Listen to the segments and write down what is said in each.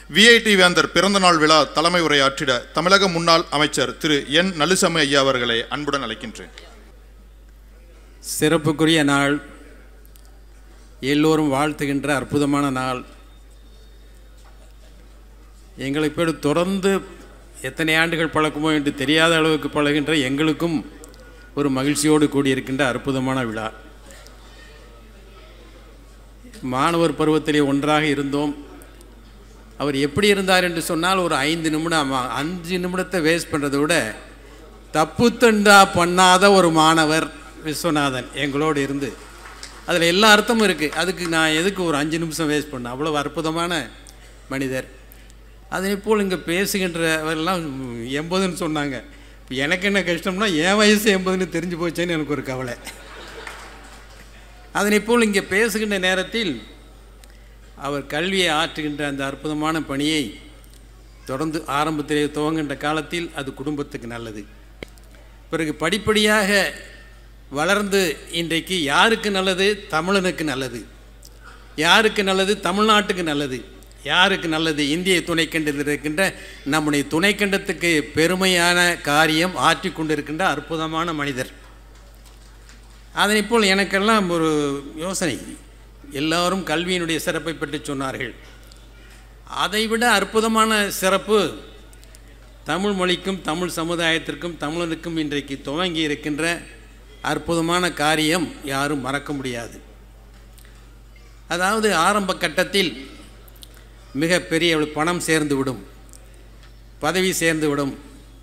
VIT வேந்தர் பிறந்தநாள் விழா தலைமை உரையாற்றிட தமிழக முன்னாள் அமைச்சர் திரு என் நலுசாமி ஐயா அவர்களை அன்புடன் அழைக்கின்றேன் சிறப்புக்குரிய நாள் எல்லோரும் வாழ்த்துகின்ற அற்புதமான நாள் எங்களை பேர் தொடர்ந்து எத்தனை ஆண்டுகள் பழக்கமோ என்று தெரியாத அளவுக்கு பழகின்ற எங்களுக்கும் ஒரு மகிழ்ச்சியோடு கூடியிருக்கின்ற அற்புதமான விழா மாணவர் பருவத்திலே ஒன்றாக இருந்தோம் அவர் எப்படி இருந்தார் என்று சொன்னால் ஒரு ஐந்து நிமிடம் ஆ- அஞ்சு நிமிடத்தை வேஸ்ட் பண்ணுறதை விட தப்பு தண்டா பண்ணாத ஒரு மாணவர் விஸ்வநாதன் எங்களோடு இருந்து அதில் எல்லா அர்த்தமும் இருக்குது அதுக்கு நான் எதுக்கு ஒரு அஞ்சு நிமிஷம் வேஸ்ட் பண்ணேன் அவ்வளோ அற்புதமான மனிதர் அதே போல் இங்கே பேசுகின்றவரெல்லாம் எண்பதுன்னு சொன்னாங்க இப்போ எனக்கு என்ன கஷ்டம்னா என் வயசு எண்பதுன்னு தெரிஞ்சு போச்சேன்னு எனக்கு ஒரு கவலை அதனை போல் இங்கே பேசுகின்ற நேரத்தில் அவர் கல்வியை ஆற்றுகின்ற அந்த அற்புதமான பணியை தொடர்ந்து ஆரம்பத்திலே துவங்குகின்ற காலத்தில் அது குடும்பத்துக்கு நல்லது பிறகு படிப்படியாக வளர்ந்து இன்றைக்கு யாருக்கு நல்லது தமிழனுக்கு நல்லது யாருக்கு நல்லது தமிழ்நாட்டுக்கு நல்லது யாருக்கு நல்லது இந்திய துணைக்கண்டத்தில் இருக்கின்ற நம்முடைய துணைக்கண்டத்துக்கு பெருமையான காரியம் ஆற்றி கொண்டிருக்கின்ற அற்புதமான மனிதர் அதனைப் போல் எனக்கெல்லாம் ஒரு யோசனை எல்லாரும் கல்வியினுடைய சிறப்பை பற்றி சொன்னார்கள் அதைவிட அற்புதமான சிறப்பு தமிழ் மொழிக்கும் தமிழ் சமுதாயத்திற்கும் தமிழனுக்கும் இன்றைக்கு துவங்கி இருக்கின்ற அற்புதமான காரியம் யாரும் மறக்க முடியாது அதாவது ஆரம்ப கட்டத்தில் மிக பெரிய பணம் சேர்ந்து விடும் பதவி சேர்ந்து விடும்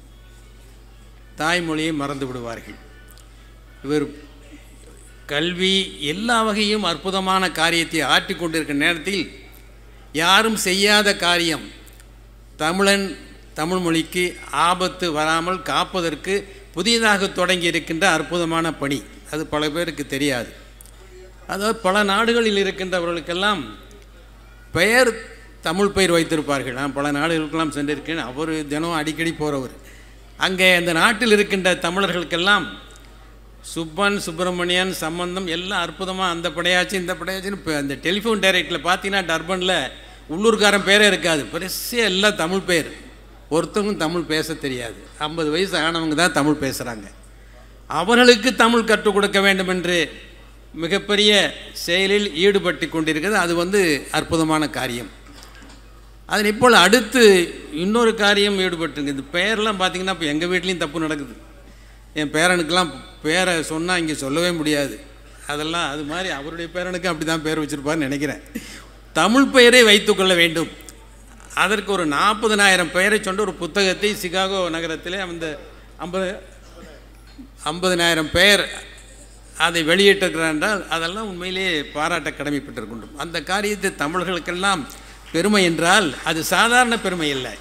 தாய்மொழியை மறந்து விடுவார்கள் இவர் கல்வி எல்லா வகையும் அற்புதமான காரியத்தை ஆற்றி கொண்டிருக்கிற நேரத்தில் யாரும் செய்யாத காரியம் தமிழன் தமிழ் மொழிக்கு ஆபத்து வராமல் காப்பதற்கு புதியதாக தொடங்கி இருக்கின்ற அற்புதமான பணி அது பல பேருக்கு தெரியாது அதாவது பல நாடுகளில் இருக்கின்றவர்களுக்கெல்லாம் பெயர் தமிழ் பெயர் வைத்திருப்பார்கள் நான் பல நாடுகளுக்கெல்லாம் சென்றிருக்கேன் அவர் தினம் அடிக்கடி போகிறவர் அங்கே அந்த நாட்டில் இருக்கின்ற தமிழர்களுக்கெல்லாம் சுப்பன் சுப்பிரமணியன் சம்பந்தம் எல்லாம் அற்புதமாக அந்த படையாச்சு இந்த படையாச்சுன்னு இப்போ அந்த டெலிஃபோன் டைரக்டில் பார்த்தீங்கன்னா டர்பனில் உள்ளூர்காரன் பேரே இருக்காது பெருசாக எல்லாம் தமிழ் பேர் ஒருத்தவங்க தமிழ் பேச தெரியாது ஐம்பது வயசு ஆனவங்க தான் தமிழ் பேசுகிறாங்க அவர்களுக்கு தமிழ் கற்றுக் கொடுக்க வேண்டும் என்று மிகப்பெரிய செயலில் ஈடுபட்டு கொண்டிருக்கிறது அது வந்து அற்புதமான காரியம் அதன் இப்போ அடுத்து இன்னொரு காரியம் ஈடுபட்டுங்க இந்த பெயர்லாம் பார்த்தீங்கன்னா இப்போ எங்கள் வீட்லேயும் தப்பு நடக்குது என் பேரனுக்கெல்லாம் பேரை சொன்னால் இங்கே சொல்லவே முடியாது அதெல்லாம் அது மாதிரி அவருடைய பேரனுக்கு அப்படி தான் பேர் வச்சுருப்பான்னு நினைக்கிறேன் தமிழ் பெயரை வைத்துக்கொள்ள வேண்டும் அதற்கு ஒரு நாற்பதனாயிரம் பெயரை சொன்ன ஒரு புத்தகத்தை சிகாகோ நகரத்திலே அந்த ஐம்பது ஐம்பதனாயிரம் பெயர் அதை வெளியிட்டிருக்கிறார் என்றால் அதெல்லாம் உண்மையிலேயே பாராட்ட கடமைப்பட்டிருக்கின்றோம் அந்த காரியத்தை தமிழர்களுக்கெல்லாம் பெருமை என்றால் அது சாதாரண பெருமை இல்லை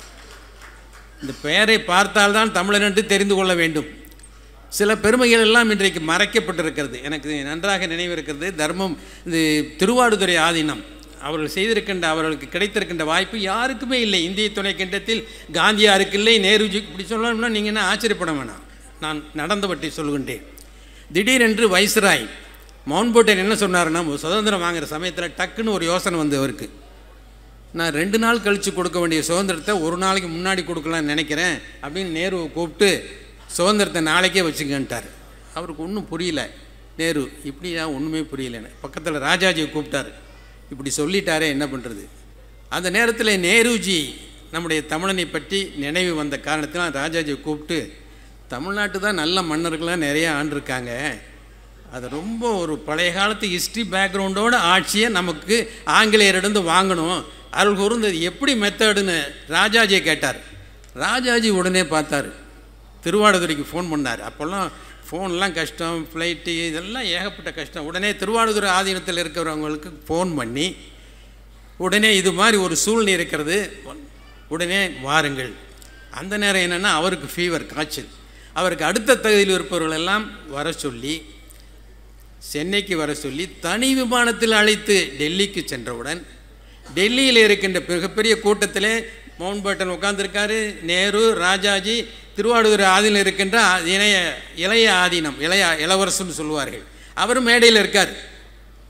இந்த பெயரை பார்த்தால்தான் தமிழன் என்று தெரிந்து கொள்ள வேண்டும் சில பெருமைகள் எல்லாம் இன்றைக்கு மறைக்கப்பட்டிருக்கிறது எனக்கு நன்றாக நினைவு இருக்கிறது தர்மம் இந்த திருவாடுதுறை ஆதீனம் அவர்கள் செய்திருக்கின்ற அவர்களுக்கு கிடைத்திருக்கின்ற வாய்ப்பு யாருக்குமே இல்லை இந்திய துணைக்கண்டத்தில் காந்தியாருக்கு இல்லை நேருஜி இப்படி சொல்லணும்னா நீங்கள் என்ன ஆச்சரியப்பட வேணாம் நான் நடந்தவற்றை சொல்கின்றேன் திடீரென்று வைஸ்ராய் மவுண்ட்போட்டன் என்ன சொன்னாருன்னா சுதந்திரம் வாங்குற சமயத்தில் டக்குன்னு ஒரு யோசனை வந்து அவருக்கு நான் ரெண்டு நாள் கழித்து கொடுக்க வேண்டிய சுதந்திரத்தை ஒரு நாளைக்கு முன்னாடி கொடுக்கலாம்னு நினைக்கிறேன் அப்படின்னு நேருவை கூப்பிட்டு சுதந்திரத்தை நாளைக்கே வச்சுக்கன்ட்டார் அவருக்கு ஒன்றும் புரியல நேரு இப்படியா ஒன்றுமே புரியலன்னு பக்கத்தில் ராஜாஜியை கூப்பிட்டாரு இப்படி சொல்லிட்டாரே என்ன பண்ணுறது அந்த நேரத்தில் நேருஜி நம்முடைய தமிழனை பற்றி நினைவு வந்த காரணத்தினால் ராஜாஜியை கூப்பிட்டு தமிழ்நாட்டு தான் நல்ல மன்னர்கள்லாம் நிறைய ஆண்டிருக்காங்க அது ரொம்ப ஒரு பழைய காலத்து ஹிஸ்ட்ரி பேக்ரவுண்டோட ஆட்சியை நமக்கு ஆங்கிலேயரிடந்து வாங்கணும் அருள் கூர்ந்தது எப்படி மெத்தடுன்னு ராஜாஜியை கேட்டார் ராஜாஜி உடனே பார்த்தாரு திருவாடுதுறைக்கு ஃபோன் பண்ணார் அப்போல்லாம் ஃபோன்லாம் கஷ்டம் ஃப்ளைட்டு இதெல்லாம் ஏகப்பட்ட கஷ்டம் உடனே திருவாடுதுறை ஆதீனத்தில் இருக்கிறவங்களுக்கு ஃபோன் பண்ணி உடனே இது மாதிரி ஒரு சூழ்நிலை இருக்கிறது உடனே வாருங்கள் அந்த நேரம் என்னென்னா அவருக்கு ஃபீவர் காய்ச்சல் அவருக்கு அடுத்த தகுதியில் இருப்பவர்கள் எல்லாம் வர சொல்லி சென்னைக்கு வர சொல்லி தனி விமானத்தில் அழைத்து டெல்லிக்கு சென்றவுடன் டெல்லியில் இருக்கின்ற மிகப்பெரிய கூட்டத்திலே மவுண்ட் பேட்டன் உட்கார்ந்திருக்காரு நேரு ராஜாஜி திருவாடுதுறை ஆதீனம் இருக்கின்ற இணைய இளைய ஆதீனம் இளைய இளவரசன்னு சொல்லுவார்கள் அவர் மேடையில் இருக்கார்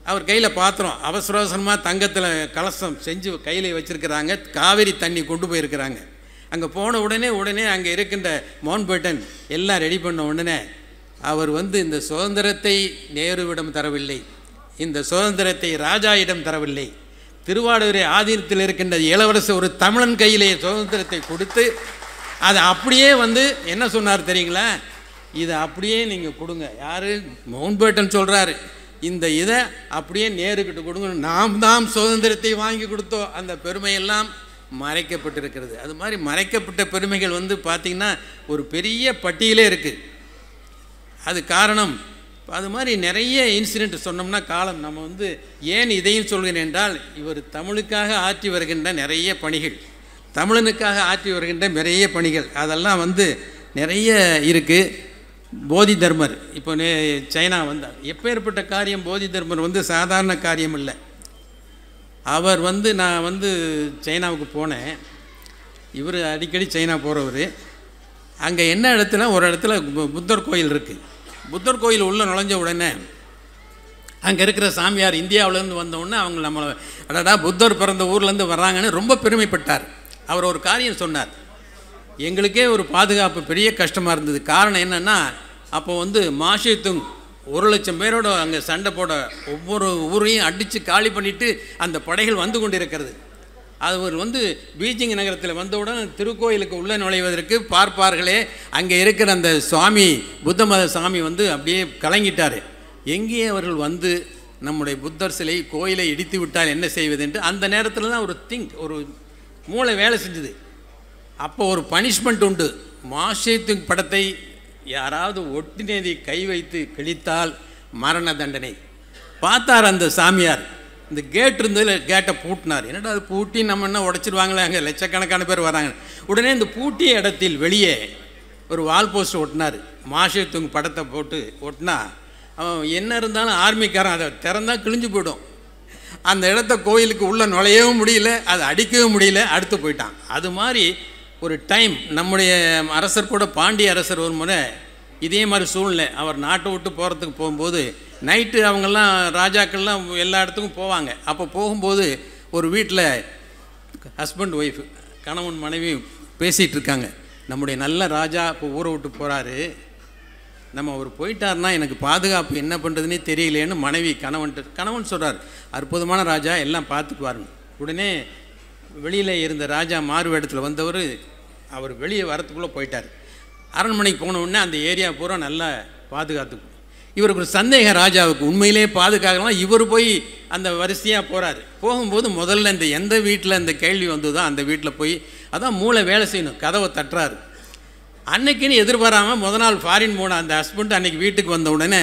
அவர் கையில் பாத்திரம் அவசர அவசரமாக தங்கத்தில் கலசம் செஞ்சு கையில் வச்சுருக்கிறாங்க காவிரி தண்ணி கொண்டு போயிருக்கிறாங்க அங்கே போன உடனே உடனே அங்கே இருக்கின்ற மவுண்ட் எல்லாம் ரெடி பண்ண உடனே அவர் வந்து இந்த சுதந்திரத்தை நேருவிடம் தரவில்லை இந்த சுதந்திரத்தை ராஜாயிடம் தரவில்லை திருவாடூரை ஆதீனத்தில் இருக்கின்ற இளவரசர் ஒரு தமிழன் கையிலே சுதந்திரத்தை கொடுத்து அதை அப்படியே வந்து என்ன சொன்னார் தெரியுங்களா இதை அப்படியே நீங்கள் கொடுங்க யார் மவுண்ட் பேட்டன் சொல்கிறாரு இந்த இதை அப்படியே நேருக்கிட்ட கொடுங்க நாம் தான் சுதந்திரத்தை வாங்கி கொடுத்தோம் அந்த பெருமையெல்லாம் மறைக்கப்பட்டிருக்கிறது அது மாதிரி மறைக்கப்பட்ட பெருமைகள் வந்து பார்த்திங்கன்னா ஒரு பெரிய பட்டியலே இருக்குது அது காரணம் அது மாதிரி நிறைய இன்சிடெண்ட் சொன்னோம்னா காலம் நம்ம வந்து ஏன் இதையும் சொல்கிறேன் என்றால் இவர் தமிழுக்காக ஆற்றி வருகின்ற நிறைய பணிகள் தமிழனுக்காக ஆற்றி வருகின்ற நிறைய பணிகள் அதெல்லாம் வந்து நிறைய இருக்குது போதி தர்மர் இப்போ நே சைனா வந்தார் எப்பேற்பட்ட காரியம் போதி தர்மர் வந்து சாதாரண காரியம் இல்லை அவர் வந்து நான் வந்து சைனாவுக்கு போனேன் இவர் அடிக்கடி சைனா போகிறவர் அங்கே என்ன இடத்துல ஒரு இடத்துல பு- புத்தர் கோயில் இருக்குது புத்தர் கோயில் உள்ளே நுழைஞ்ச உடனே அங்கே இருக்கிற சாமியார் இந்தியாவிலேருந்து வந்த உடனே அவங்க நம்மளை அடடா புத்தர் பிறந்த ஊர்லேருந்து வர்றாங்கன்னு ரொம்ப பெருமைப்பட்டார் அவர் ஒரு காரியம் சொன்னார் எங்களுக்கே ஒரு பாதுகாப்பு பெரிய கஷ்டமாக இருந்தது காரணம் என்னென்னா அப்போ வந்து மாஷித்துங் ஒரு லட்சம் பேரோட அங்கே சண்டை போட ஒவ்வொரு ஊரையும் அடித்து காலி பண்ணிட்டு அந்த படைகள் வந்து கொண்டிருக்கிறது அவர் வந்து பீஜிங் நகரத்தில் வந்தவுடன் திருக்கோயிலுக்கு உள்ளே நுழைவதற்கு பார்ப்பார்களே அங்கே இருக்கிற அந்த சுவாமி புத்த மத சாமி வந்து அப்படியே கலங்கிட்டார் எங்கே அவர்கள் வந்து நம்முடைய புத்தர் சிலை கோயிலை இடித்து விட்டால் என்ன செய்வது என்று அந்த நேரத்தில் தான் ஒரு திங்க் ஒரு மூளை வேலை செஞ்சுது அப்போ ஒரு பனிஷ்மெண்ட் உண்டு மாஷேத்துங் படத்தை யாராவது ஒட்டினேதி கை வைத்து கிழித்தால் மரண தண்டனை பார்த்தார் அந்த சாமியார் இந்த கேட் இருந்ததில் கேட்டை பூட்டினார் என்னடா அது பூட்டி நம்ம என்ன உடைச்சிருவாங்களே அங்கே லட்சக்கணக்கான பேர் வராங்க உடனே இந்த பூட்டிய இடத்தில் வெளியே ஒரு வால் போஸ்ட் ஒட்டினார் மாஷேத்துங் படத்தை போட்டு ஒட்டினா அவன் என்ன இருந்தாலும் ஆர்மிக்காரன் அதை திறந்தா கிழிஞ்சு போயிடும் அந்த இடத்த கோயிலுக்கு உள்ளே நுழையவும் முடியல அதை அடிக்கவும் முடியல அடுத்து போயிட்டான் அது மாதிரி ஒரு டைம் நம்முடைய அரசர் கூட பாண்டிய அரசர் ஒரு முறை இதே மாதிரி சூழ்நிலை அவர் நாட்டை விட்டு போகிறதுக்கு போகும்போது நைட்டு அவங்கெல்லாம் ராஜாக்கள்லாம் எல்லா இடத்துக்கும் போவாங்க அப்போ போகும்போது ஒரு வீட்டில் ஹஸ்பண்ட் ஒய்ஃப் கணவன் மனைவி பேசிகிட்டு இருக்காங்க நம்முடைய நல்ல ராஜா இப்போ ஊரை விட்டு போகிறாரு நம்ம அவர் போயிட்டாருன்னா எனக்கு பாதுகாப்பு என்ன பண்ணுறதுனே தெரியலையேன்னு மனைவி கணவன்ட்டு கணவன் சொல்கிறார் அற்புதமான ராஜா எல்லாம் பார்த்துக்குவாருன்னு உடனே வெளியில் இருந்த ராஜா மாறு வேடத்தில் வந்தவர் அவர் வெளியே வரத்துக்குள்ளே போயிட்டார் அரண்மனைக்கு போன உடனே அந்த ஏரியா பூரா நல்லா பாதுகாத்து இவருக்கு ஒரு சந்தேகம் ராஜாவுக்கு உண்மையிலே பாதுகாக்கலாம் இவர் போய் அந்த வரிசையாக போகிறாரு போகும்போது முதல்ல இந்த எந்த வீட்டில் இந்த கேள்வி வந்ததோ அந்த வீட்டில் போய் அதான் மூளை வேலை செய்யணும் கதவை தட்டுறாரு அன்னைக்குன்னு எதிர்பாராமல் முத நாள் ஃபாரின் போன அந்த ஹஸ்பண்ட் அன்னைக்கு வீட்டுக்கு வந்த உடனே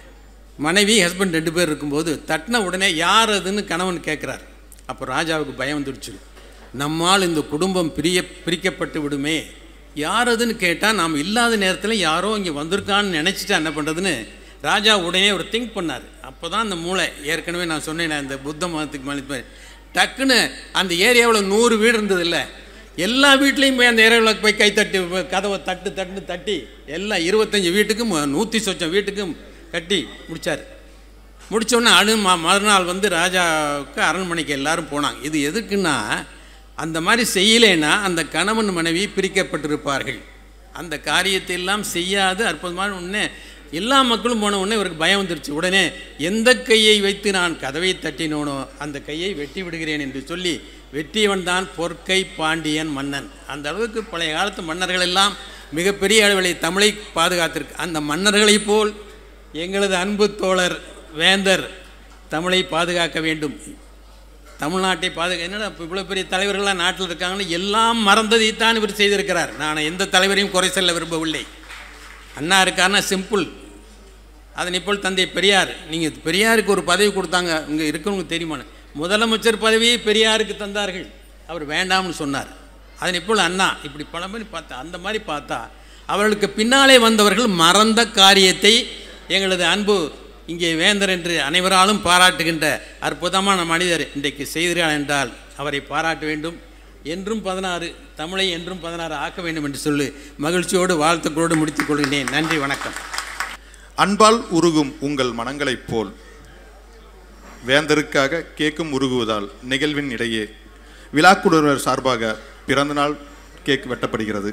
மனைவி ஹஸ்பண்ட் ரெண்டு பேர் இருக்கும்போது தட்டின உடனே யார் அதுன்னு கணவன் கேட்குறார் அப்போ ராஜாவுக்கு பயம் வந்துடுச்சு நம்மால் இந்த குடும்பம் பிரிய பிரிக்கப்பட்டு விடுமே யார் அதுன்னு கேட்டால் நாம் இல்லாத நேரத்தில் யாரோ இங்கே வந்திருக்கான்னு நினச்சிட்டா என்ன பண்ணுறதுன்னு ராஜா உடனே ஒரு திங்க் பண்ணார் அப்போ தான் அந்த மூளை ஏற்கனவே நான் சொன்னேன் இந்த புத்த மதத்துக்கு மதிப்பு டக்குன்னு அந்த ஏரியாவில் நூறு வீடு இருந்தது இல்லை எல்லா வீட்லேயும் போய் அந்த ஏரியாவில் போய் கை தட்டி கதவை தட்டு தட்டு தட்டி எல்லா இருபத்தஞ்சி வீட்டுக்கும் நூற்றி சொச்சம் வீட்டுக்கும் கட்டி முடித்தார் முடித்தோடனே அழு ம மறுநாள் வந்து ராஜாவுக்கு அரண்மனைக்கு எல்லாரும் போனாங்க இது எதுக்குன்னா அந்த மாதிரி செய்யலைன்னா அந்த கணவன் மனைவி பிரிக்கப்பட்டிருப்பார்கள் அந்த காரியத்தை எல்லாம் செய்யாது அற்புதமான உடனே எல்லா மக்களும் போன உடனே இவருக்கு பயம் வந்துருச்சு உடனே எந்த கையை வைத்து நான் கதவை தட்டினோனோ அந்த கையை வெட்டி விடுகிறேன் என்று சொல்லி வெற்றியவன் தான் பொற்கை பாண்டியன் மன்னன் அந்த அளவுக்கு பழைய காலத்து மன்னர்கள் எல்லாம் மிகப்பெரிய அளவில் தமிழை பாதுகாத்திருக்கு அந்த மன்னர்களைப் போல் எங்களது அன்பு தோழர் வேந்தர் தமிழை பாதுகாக்க வேண்டும் தமிழ்நாட்டை பாதுகா என்னடா இப்போ இவ்வளோ பெரிய தலைவர்கள்லாம் நாட்டில் இருக்காங்கன்னு எல்லாம் மறந்ததைத்தான் இவர் செய்திருக்கிறார் நான் எந்த தலைவரையும் குறை சொல்ல விரும்பவில்லை அண்ணா இருக்காருன்னா சிம்பிள் அதனை போல் தந்தை பெரியார் நீங்கள் பெரியாருக்கு ஒரு பதவி கொடுத்தாங்க இங்கே இருக்கவங்க தெரியுமான்னு முதலமைச்சர் பதவியை பெரியாருக்கு தந்தார்கள் அவர் வேண்டாம்னு சொன்னார் அதனை போல் அண்ணா இப்படி பல மாதிரி பார்த்தா அந்த மாதிரி பார்த்தா அவர்களுக்கு பின்னாலே வந்தவர்கள் மறந்த காரியத்தை எங்களது அன்பு இங்கே வேந்தர் என்று அனைவராலும் பாராட்டுகின்ற அற்புதமான மனிதர் இன்றைக்கு செய்கிறார் என்றால் அவரை பாராட்ட வேண்டும் என்றும் பதினாறு தமிழை என்றும் பதினாறு ஆக்க வேண்டும் என்று சொல்லி மகிழ்ச்சியோடு வாழ்த்துக்களோடு முடித்துக் கொள்கிறேன் நன்றி வணக்கம் அன்பால் உருகும் உங்கள் மனங்களைப் போல் வேந்தருக்காக கேக்கும் உருகுவதால் நிகழ்வின் இடையே விழாக்குழுவினர் சார்பாக பிறந்தநாள் கேக் வெட்டப்படுகிறது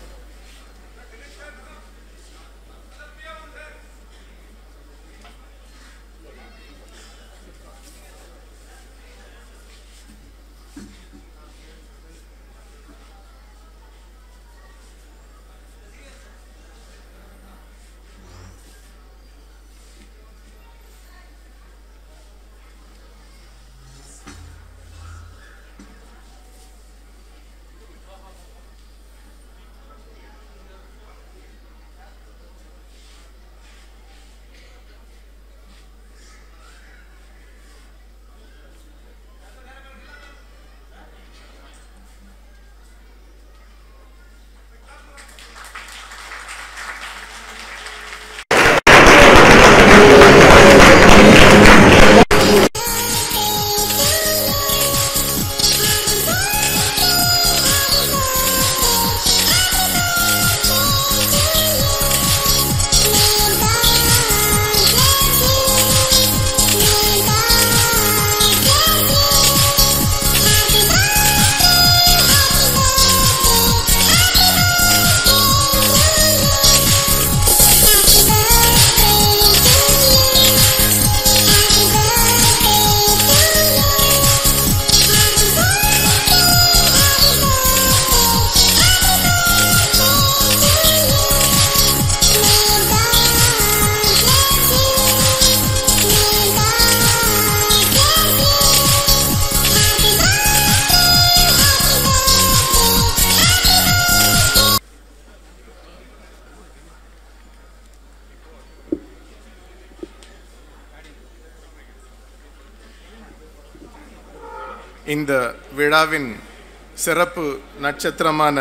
இந்த விழாவின் சிறப்பு நட்சத்திரமான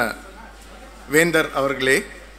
வேந்தர் அவர்களே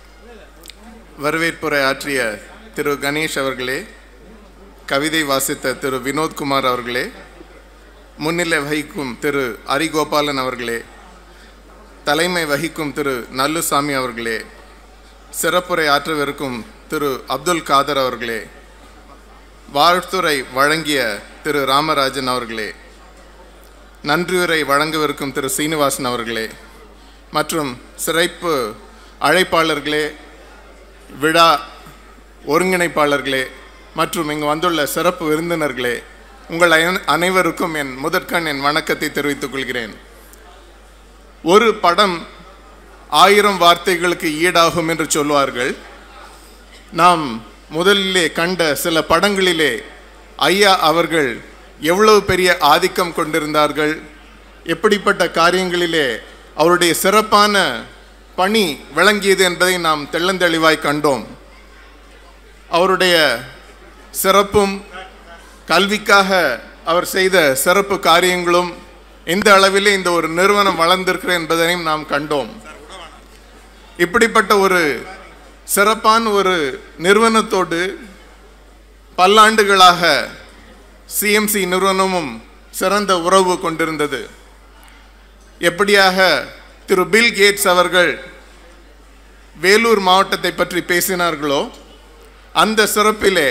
வரவேற்புரை ஆற்றிய திரு கணேஷ் அவர்களே கவிதை வாசித்த திரு வினோத்குமார் அவர்களே முன்னிலை வகிக்கும் திரு அரிகோபாலன் அவர்களே தலைமை வகிக்கும் திரு நல்லுசாமி அவர்களே சிறப்புரை ஆற்றவிருக்கும் திரு அப்துல் காதர் அவர்களே வாழ்த்துரை வழங்கிய திரு ராமராஜன் அவர்களே நன்றியுரை வழங்கவிருக்கும் திரு சீனிவாசன் அவர்களே மற்றும் சிறப்பு அழைப்பாளர்களே விழா ஒருங்கிணைப்பாளர்களே மற்றும் இங்கு வந்துள்ள சிறப்பு விருந்தினர்களே உங்கள் அனை- அனைவருக்கும் என் முதற்கண் என் வணக்கத்தை தெரிவித்துக் கொள்கிறேன் ஒரு படம் ஆயிரம் வார்த்தைகளுக்கு ஈடாகும் என்று சொல்வார்கள் நாம் முதலிலே கண்ட சில படங்களிலே ஐயா அவர்கள் எவ்வளவு பெரிய ஆதிக்கம் கொண்டிருந்தார்கள் எப்படிப்பட்ட காரியங்களிலே அவருடைய சிறப்பான பணி விளங்கியது என்பதை நாம் தெள்ளந்தெளிவாய் கண்டோம் அவருடைய சிறப்பும் கல்விக்காக அவர் செய்த சிறப்பு காரியங்களும் எந்த அளவிலே இந்த ஒரு நிறுவனம் வளர்ந்திருக்கிறது என்பதையும் நாம் கண்டோம் இப்படிப்பட்ட ஒரு சிறப்பான ஒரு நிறுவனத்தோடு பல்லாண்டுகளாக சிஎம்சி நிறுவனமும் சிறந்த உறவு கொண்டிருந்தது எப்படியாக திரு பில் கேட்ஸ் அவர்கள் வேலூர் மாவட்டத்தை பற்றி பேசினார்களோ அந்த சிறப்பிலே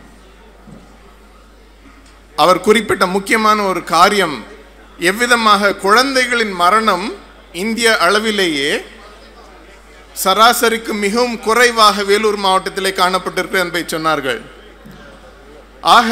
அவர் குறிப்பிட்ட முக்கியமான ஒரு காரியம் எவ்விதமாக குழந்தைகளின் மரணம் இந்திய அளவிலேயே சராசரிக்கு மிகவும் குறைவாக வேலூர் மாவட்டத்திலே காணப்பட்டிருக்கு என்பதை சொன்னார்கள் ஆக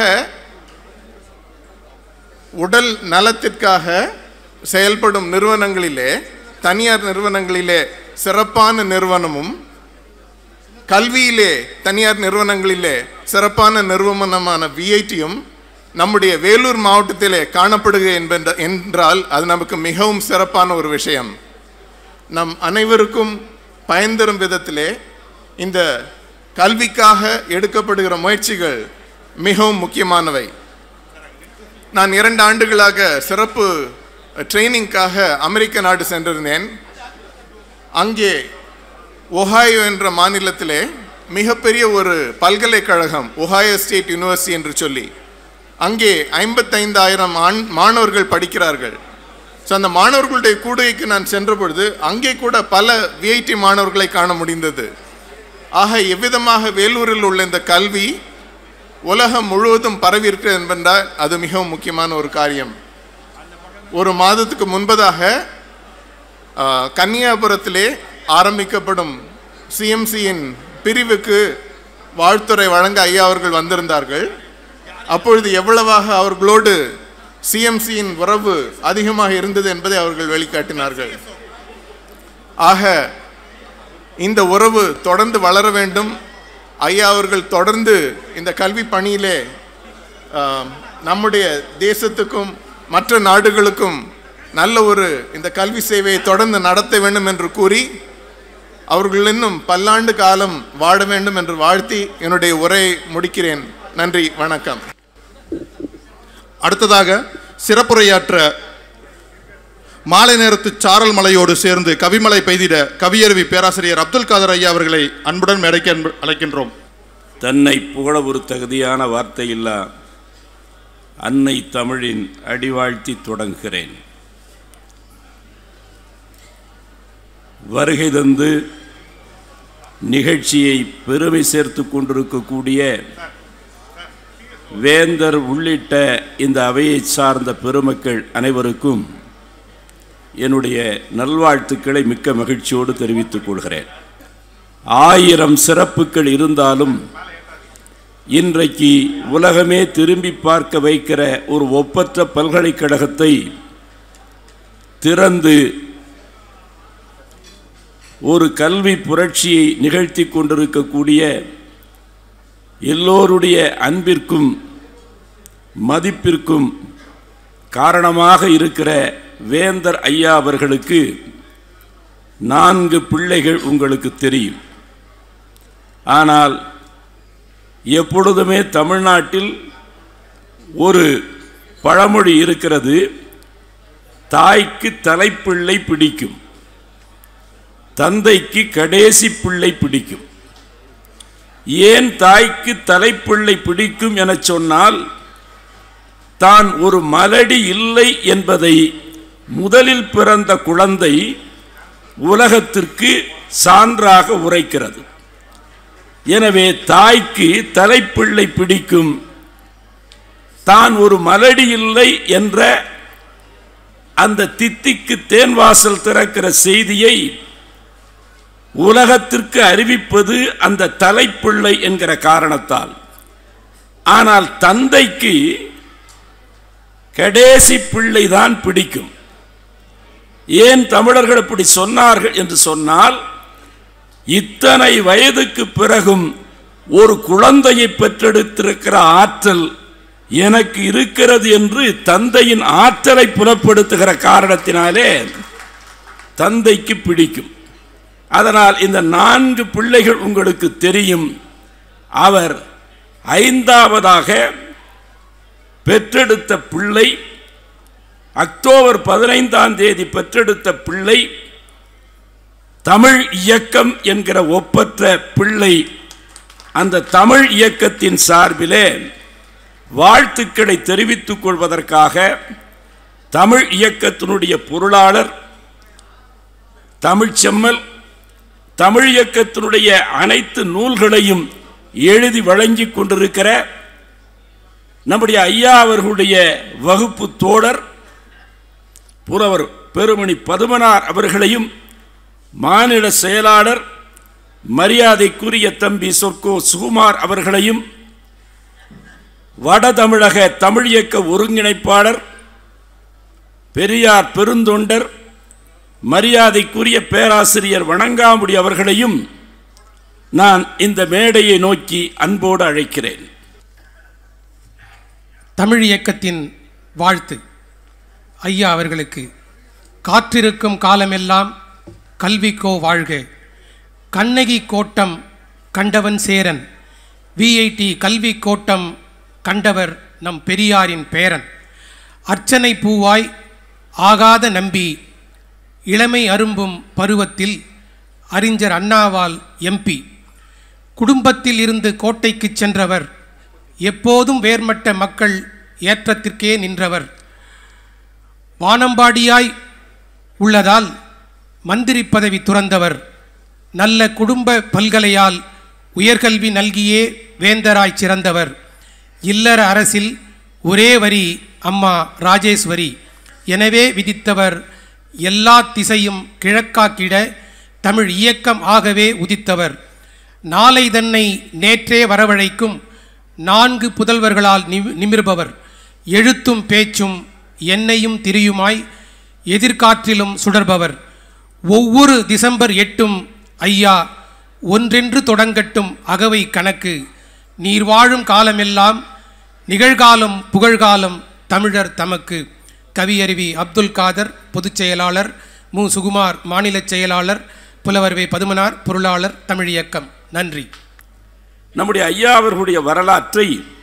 உடல் நலத்திற்காக செயல்படும் நிறுவனங்களிலே தனியார் நிறுவனங்களிலே சிறப்பான நிறுவனமும் கல்வியிலே தனியார் நிறுவனங்களிலே சிறப்பான நிறுவனமான விஐடியும் நம்முடைய வேலூர் மாவட்டத்திலே காணப்படுகிறது என்பென்ற என்றால் அது நமக்கு மிகவும் சிறப்பான ஒரு விஷயம் நம் அனைவருக்கும் பயன் தரும் விதத்திலே இந்த கல்விக்காக எடுக்கப்படுகிற முயற்சிகள் மிகவும் முக்கியமானவை நான் இரண்டு ஆண்டுகளாக சிறப்பு ட்ரைனிங்காக அமெரிக்க நாடு சென்றிருந்தேன் அங்கே ஒஹாயோ என்ற மாநிலத்திலே மிகப்பெரிய ஒரு பல்கலைக்கழகம் ஒஹாயோ ஸ்டேட் யூனிவர்சிட்டி என்று சொல்லி அங்கே ஐம்பத்தைந்தாயிரம் ஆண் மாணவர்கள் படிக்கிறார்கள் ஸோ அந்த மாணவர்களுடைய கூடுகைக்கு நான் சென்ற பொழுது அங்கே கூட பல விஐடி மாணவர்களை காண முடிந்தது ஆக எவ்விதமாக வேலூரில் உள்ள இந்த கல்வி உலகம் முழுவதும் பரவி இருக்கிறது என்பதால் அது மிகவும் முக்கியமான ஒரு காரியம் ஒரு மாதத்துக்கு முன்பதாக ஆ, கன்னியாபுரத்திலே ஆரம்பிக்கப்படும் சிஎம்சியின் பிரிவுக்கு வாழ்த்துறை வழங்க ஐயா அவர்கள் வந்திருந்தார்கள் அப்பொழுது எவ்வளவாக அவர்களோடு சிஎம்சியின் உறவு அதிகமாக இருந்தது என்பதை அவர்கள் வெளிக்காட்டினார்கள் ஆக இந்த உறவு தொடர்ந்து வளர வேண்டும் ஐயா அவர்கள் தொடர்ந்து இந்த கல்வி பணியிலே ஆம், நம்முடைய தேசத்துக்கும் மற்ற நாடுகளுக்கும் நல்ல ஒரு இந்த கல்வி சேவையை தொடர்ந்து நடத்த வேண்டும் என்று கூறி அவர்கள் இன்னும் பல்லாண்டு காலம் வாழ வேண்டும் என்று வாழ்த்தி என்னுடைய உரையை முடிக்கிறேன் நன்றி வணக்கம் அடுத்ததாக சிறப்புரையாற்ற மாலை நேரத்து சாரல் மலையோடு சேர்ந்து கவிமலை பெய்திட கவியருவி பேராசிரியர் அப்துல் காதர் ஐயா அவர்களை அன்புடன் மேடைக்கு அன்பு- அழைக்கின்றோம் தன்னை புகழ ஒரு தகுதியான வார்த்தையில்லா அன்னை தமிழின் அடிவாழ்த்தி தொடங்குகிறேன் வருகை தந்து நிகழ்ச்சியை பெருமை சேர்த்து கொண்டிருக்கக்கூடிய வேந்தர் உள்ளிட்ட இந்த அவையை சார்ந்த பெருமக்கள் அனைவருக்கும் என்னுடைய நல்வாழ்த்துக்களை மிக்க மகிழ்ச்சியோடு தெரிவித்துக் கொள்கிறேன் ஆயிரம் சிறப்புகள் இருந்தாலும் இன்றைக்கு உலகமே திரும்பி பார்க்க வைக்கிற ஒரு ஒப்பற்ற பல்கலைக்கழகத்தை திறந்து ஒரு கல்வி புரட்சியை நிகழ்த்தி கொண்டிருக்கக்கூடிய எல்லோருடைய அன்பிற்கும் மதிப்பிற்கும் காரணமாக இருக்கிற வேந்தர் ஐயா அவர்களுக்கு நான்கு பிள்ளைகள் உங்களுக்கு தெரியும் ஆனால் எப்பொழுதுமே தமிழ்நாட்டில் ஒரு பழமொழி இருக்கிறது தாய்க்கு தலைப்பிள்ளை பிடிக்கும் தந்தைக்கு கடைசி பிள்ளை பிடிக்கும் ஏன் தாய்க்கு தலைப்பிள்ளை பிடிக்கும் என சொன்னால் தான் ஒரு மலடி இல்லை என்பதை முதலில் பிறந்த குழந்தை உலகத்திற்கு சான்றாக உரைக்கிறது எனவே தாய்க்கு தலைப்பிள்ளை பிடிக்கும் தான் ஒரு மலடி இல்லை என்ற அந்த தித்திக்கு தேன்வாசல் திறக்கிற செய்தியை உலகத்திற்கு அறிவிப்பது அந்த தலைப்பிள்ளை என்கிற காரணத்தால் ஆனால் தந்தைக்கு கடைசி பிள்ளை தான் பிடிக்கும் ஏன் தமிழர்கள் இப்படி சொன்னார்கள் என்று சொன்னால் இத்தனை வயதுக்கு பிறகும் ஒரு குழந்தையை பெற்றெடுத்திருக்கிற ஆற்றல் எனக்கு இருக்கிறது என்று தந்தையின் ஆற்றலை புலப்படுத்துகிற காரணத்தினாலே தந்தைக்கு பிடிக்கும் அதனால் இந்த நான்கு பிள்ளைகள் உங்களுக்கு தெரியும் அவர் ஐந்தாவதாக பெற்றெடுத்த பிள்ளை அக்டோபர் பதினைந்தாம் தேதி பெற்றெடுத்த பிள்ளை தமிழ் இயக்கம் என்கிற ஒப்பற்ற பிள்ளை அந்த தமிழ் இயக்கத்தின் சார்பிலே வாழ்த்துக்களை தெரிவித்துக் கொள்வதற்காக தமிழ் இயக்கத்தினுடைய பொருளாளர் தமிழ்ச்செம்மல் தமிழ் இயக்கத்தினுடைய அனைத்து நூல்களையும் எழுதி வழங்கி கொண்டிருக்கிற நம்முடைய ஐயா அவர்களுடைய வகுப்பு தோழர் புலவர் பெருமணி பதுமனார் அவர்களையும் மாநில செயலாளர் மரியாதைக்குரிய தம்பி சொற்கோ சுகுமார் அவர்களையும் வட தமிழக தமிழ் இயக்க ஒருங்கிணைப்பாளர் பெரியார் பெருந்தொண்டர் மரியாதைக்குரிய பேராசிரியர் வணங்காமுடி அவர்களையும் நான் இந்த மேடையை நோக்கி அன்போடு அழைக்கிறேன் தமிழ் இயக்கத்தின் வாழ்த்து ஐயா அவர்களுக்கு காற்றிருக்கும் காலமெல்லாம் கல்விக்கோ வாழ்க கண்ணகி கோட்டம் கண்டவன் சேரன் விஐடி கல்வி கோட்டம் கண்டவர் நம் பெரியாரின் பேரன் அர்ச்சனை பூவாய் ஆகாத நம்பி இளமை அரும்பும் பருவத்தில் அறிஞர் அண்ணாவால் எம்பி குடும்பத்தில் இருந்து கோட்டைக்குச் சென்றவர் எப்போதும் வேர்மட்ட மக்கள் ஏற்றத்திற்கே நின்றவர் வானம்பாடியாய் உள்ளதால் மந்திரி பதவி துறந்தவர் நல்ல குடும்ப பல்கலையால் உயர்கல்வி நல்கியே வேந்தராய் சிறந்தவர் இல்லற அரசில் ஒரே வரி அம்மா ராஜேஸ்வரி எனவே விதித்தவர் எல்லா திசையும் கிழக்காக்கிட தமிழ் இயக்கம் ஆகவே உதித்தவர் நாளை தன்னை நேற்றே வரவழைக்கும் நான்கு புதல்வர்களால் நிமி- நிமிர்பவர் எழுத்தும் பேச்சும் எண்ணெயும் திரியுமாய் எதிர்காற்றிலும் சுடர்பவர் ஒவ்வொரு டிசம்பர் எட்டும் ஐயா ஒன்றென்று தொடங்கட்டும் அகவை கணக்கு நீர் வாழும் காலமெல்லாம் நிகழ்காலம் புகழ்காலம் தமிழர் தமக்கு கவியருவி அப்துல் காதர் பொதுச் செயலாளர் மு சுகுமார் மாநிலச் செயலாளர் புலவர் வே பதுமனார் பொருளாளர் தமிழ் இயக்கம் நன்றி நம்முடைய ஐயா அவர்களுடைய வரலாற்றை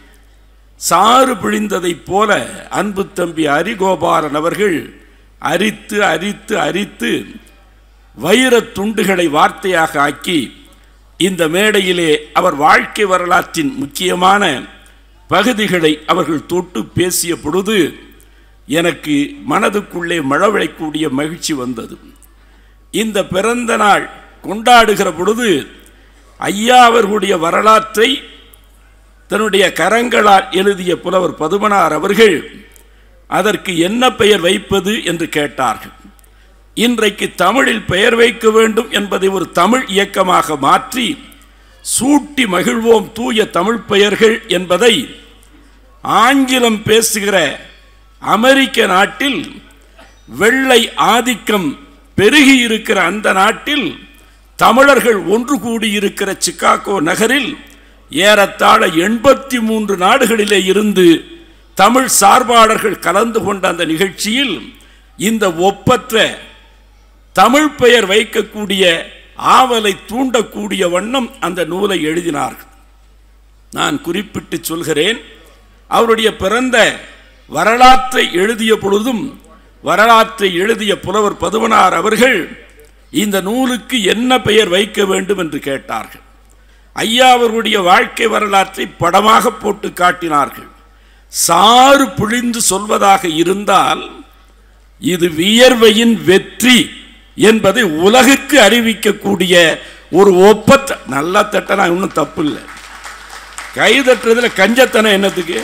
சாறு பிழிந்ததைப் போல அன்பு தம்பி ஹரிகோபாலன் அவர்கள் அரித்து அரித்து அரித்து வைரத் துண்டுகளை வார்த்தையாக ஆக்கி இந்த மேடையிலே அவர் வாழ்க்கை வரலாற்றின் முக்கியமான பகுதிகளை அவர்கள் தொட்டு பேசிய பொழுது எனக்கு மனதுக்குள்ளே மழவிழைக்கூடிய மகிழ்ச்சி வந்தது இந்த பிறந்த நாள் கொண்டாடுகிற பொழுது ஐயா அவர்களுடைய வரலாற்றை தன்னுடைய கரங்களால் எழுதிய புலவர் பதுமனார் அவர்கள் அதற்கு என்ன பெயர் வைப்பது என்று கேட்டார்கள் இன்றைக்கு தமிழில் பெயர் வைக்க வேண்டும் என்பதை ஒரு தமிழ் இயக்கமாக மாற்றி சூட்டி மகிழ்வோம் தூய தமிழ் பெயர்கள் என்பதை ஆங்கிலம் பேசுகிற அமெரிக்க நாட்டில் வெள்ளை ஆதிக்கம் பெருகி இருக்கிற அந்த நாட்டில் தமிழர்கள் ஒன்று கூடியிருக்கிற சிக்காகோ நகரில் ஏறத்தாழ எண்பத்தி மூன்று நாடுகளிலே இருந்து தமிழ் சார்பாளர்கள் கலந்து கொண்ட அந்த நிகழ்ச்சியில் இந்த ஒப்பற்ற தமிழ் பெயர் வைக்கக்கூடிய ஆவலை தூண்டக்கூடிய வண்ணம் அந்த நூலை எழுதினார்கள் நான் குறிப்பிட்டு சொல்கிறேன் அவருடைய பிறந்த வரலாற்றை எழுதிய பொழுதும் வரலாற்றை எழுதிய புலவர் பதுவனார் அவர்கள் இந்த நூலுக்கு என்ன பெயர் வைக்க வேண்டும் என்று கேட்டார்கள் ஐயா அவர்களுடைய வாழ்க்கை வரலாற்றை படமாக போட்டு காட்டினார்கள் சாறு பிழிந்து சொல்வதாக இருந்தால் இது வியர்வையின் வெற்றி என்பதை உலகுக்கு அறிவிக்கக்கூடிய ஒரு ஒப்பத்த நல்லா தட்டனா இன்னும் தப்பு இல்லை கை தட்டுறதுல கஞ்சத்தனம் என்னத்துக்கு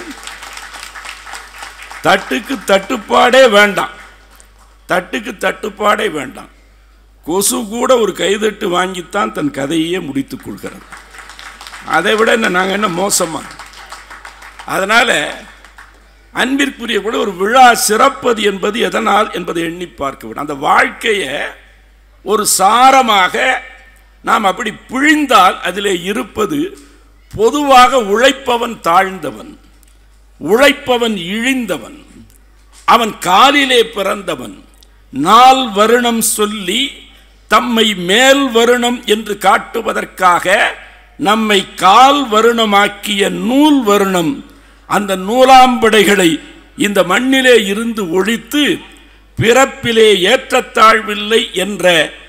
தட்டுக்கு தட்டுப்பாடே வேண்டாம் தட்டுக்கு தட்டுப்பாடே வேண்டாம் கொசு கூட ஒரு கைதட்டு வாங்கித்தான் தன் கதையே முடித்துக் கொள்கிறது அதை விட என்ன நாங்கள் என்ன மோசமா அதனால அன்பிற்குரிய கூட ஒரு விழா சிறப்பது என்பது எதனால் என்பதை எண்ணி பார்க்க வேண்டும் அந்த வாழ்க்கையை ஒரு சாரமாக நாம் அப்படி பிழிந்தால் அதிலே இருப்பது பொதுவாக உழைப்பவன் தாழ்ந்தவன் உழைப்பவன் இழிந்தவன் அவன் காலிலே பிறந்தவன் நால் வருணம் சொல்லி தம்மை மேல் வருணம் என்று காட்டுவதற்காக நம்மை கால் வருணமாக்கிய நூல் வருணம் அந்த நூலாம்படைகளை இந்த மண்ணிலே இருந்து ஒழித்து பிறப்பிலே ஏற்றத்தாழ்வில்லை என்ற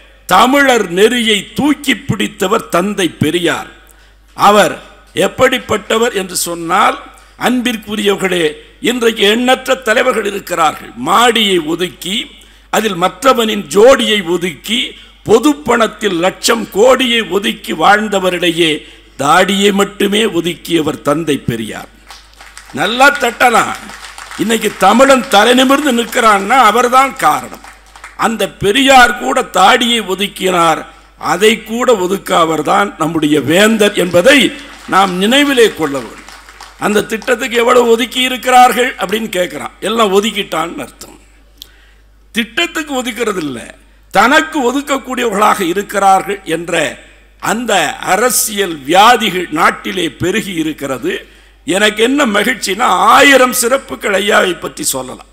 தமிழர் நெறியை தூக்கி பிடித்தவர் தந்தை பெரியார் அவர் எப்படிப்பட்டவர் என்று சொன்னால் அன்பிற்குரியவர்களே இன்றைக்கு எண்ணற்ற தலைவர்கள் இருக்கிறார்கள் மாடியை ஒதுக்கி அதில் மற்றவனின் ஜோடியை ஒதுக்கி பொது பணத்தில் லட்சம் கோடியை ஒதுக்கி வாழ்ந்தவரிடையே தாடியை மட்டுமே ஒதுக்கியவர் தந்தை பெரியார் நல்லா தட்டலாம் இன்னைக்கு தமிழன் தலை நிமிர்ந்து நிற்கிறான்னா அவர்தான் காரணம் அந்த பெரியார் கூட தாடியை ஒதுக்கினார் அதை கூட ஒதுக்காவர் தான் நம்முடைய வேந்தர் என்பதை நாம் நினைவிலே கொள்ள வேண்டும் அந்த திட்டத்துக்கு எவ்வளவு ஒதுக்கி இருக்கிறார்கள் அப்படின்னு கேட்கிறான் எல்லாம் ஒதுக்கிட்டான்னு அர்த்தம் திட்டத்துக்கு ஒதுக்கிறது இல்லை தனக்கு ஒதுக்கக்கூடியவர்களாக இருக்கிறார்கள் என்ற அந்த அரசியல் வியாதிகள் நாட்டிலே பெருகி இருக்கிறது எனக்கு என்ன மகிழ்ச்சினா ஆயிரம் சிறப்புகள் ஐயாவை பற்றி சொல்லலாம்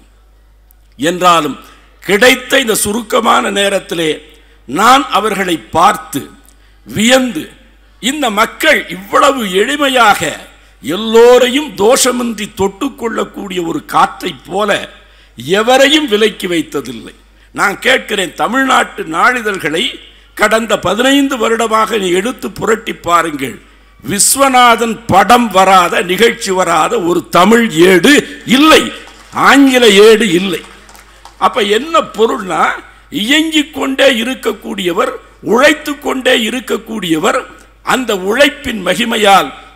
என்றாலும் கிடைத்த இந்த சுருக்கமான நேரத்திலே நான் அவர்களை பார்த்து வியந்து இந்த மக்கள் இவ்வளவு எளிமையாக எல்லோரையும் தோஷமின்றி தொட்டுக்கொள்ளக்கூடிய ஒரு காற்றைப் போல எவரையும் விலக்கி வைத்ததில்லை நான் கேட்கிறேன் தமிழ்நாட்டு நாளிதழ்களை கடந்த பதினைந்து வருடமாக நீ எடுத்து புரட்டி பாருங்கள் விஸ்வநாதன் படம் வராத நிகழ்ச்சி வராத ஒரு தமிழ் ஏடு இல்லை ஆங்கில ஏடு இல்லை அப்ப என்ன பொருள்னா இயங்கிக் கொண்டே இருக்கக்கூடியவர் உழைத்து கொண்டே இருக்கக்கூடியவர் அந்த உழைப்பின் மகிமையால்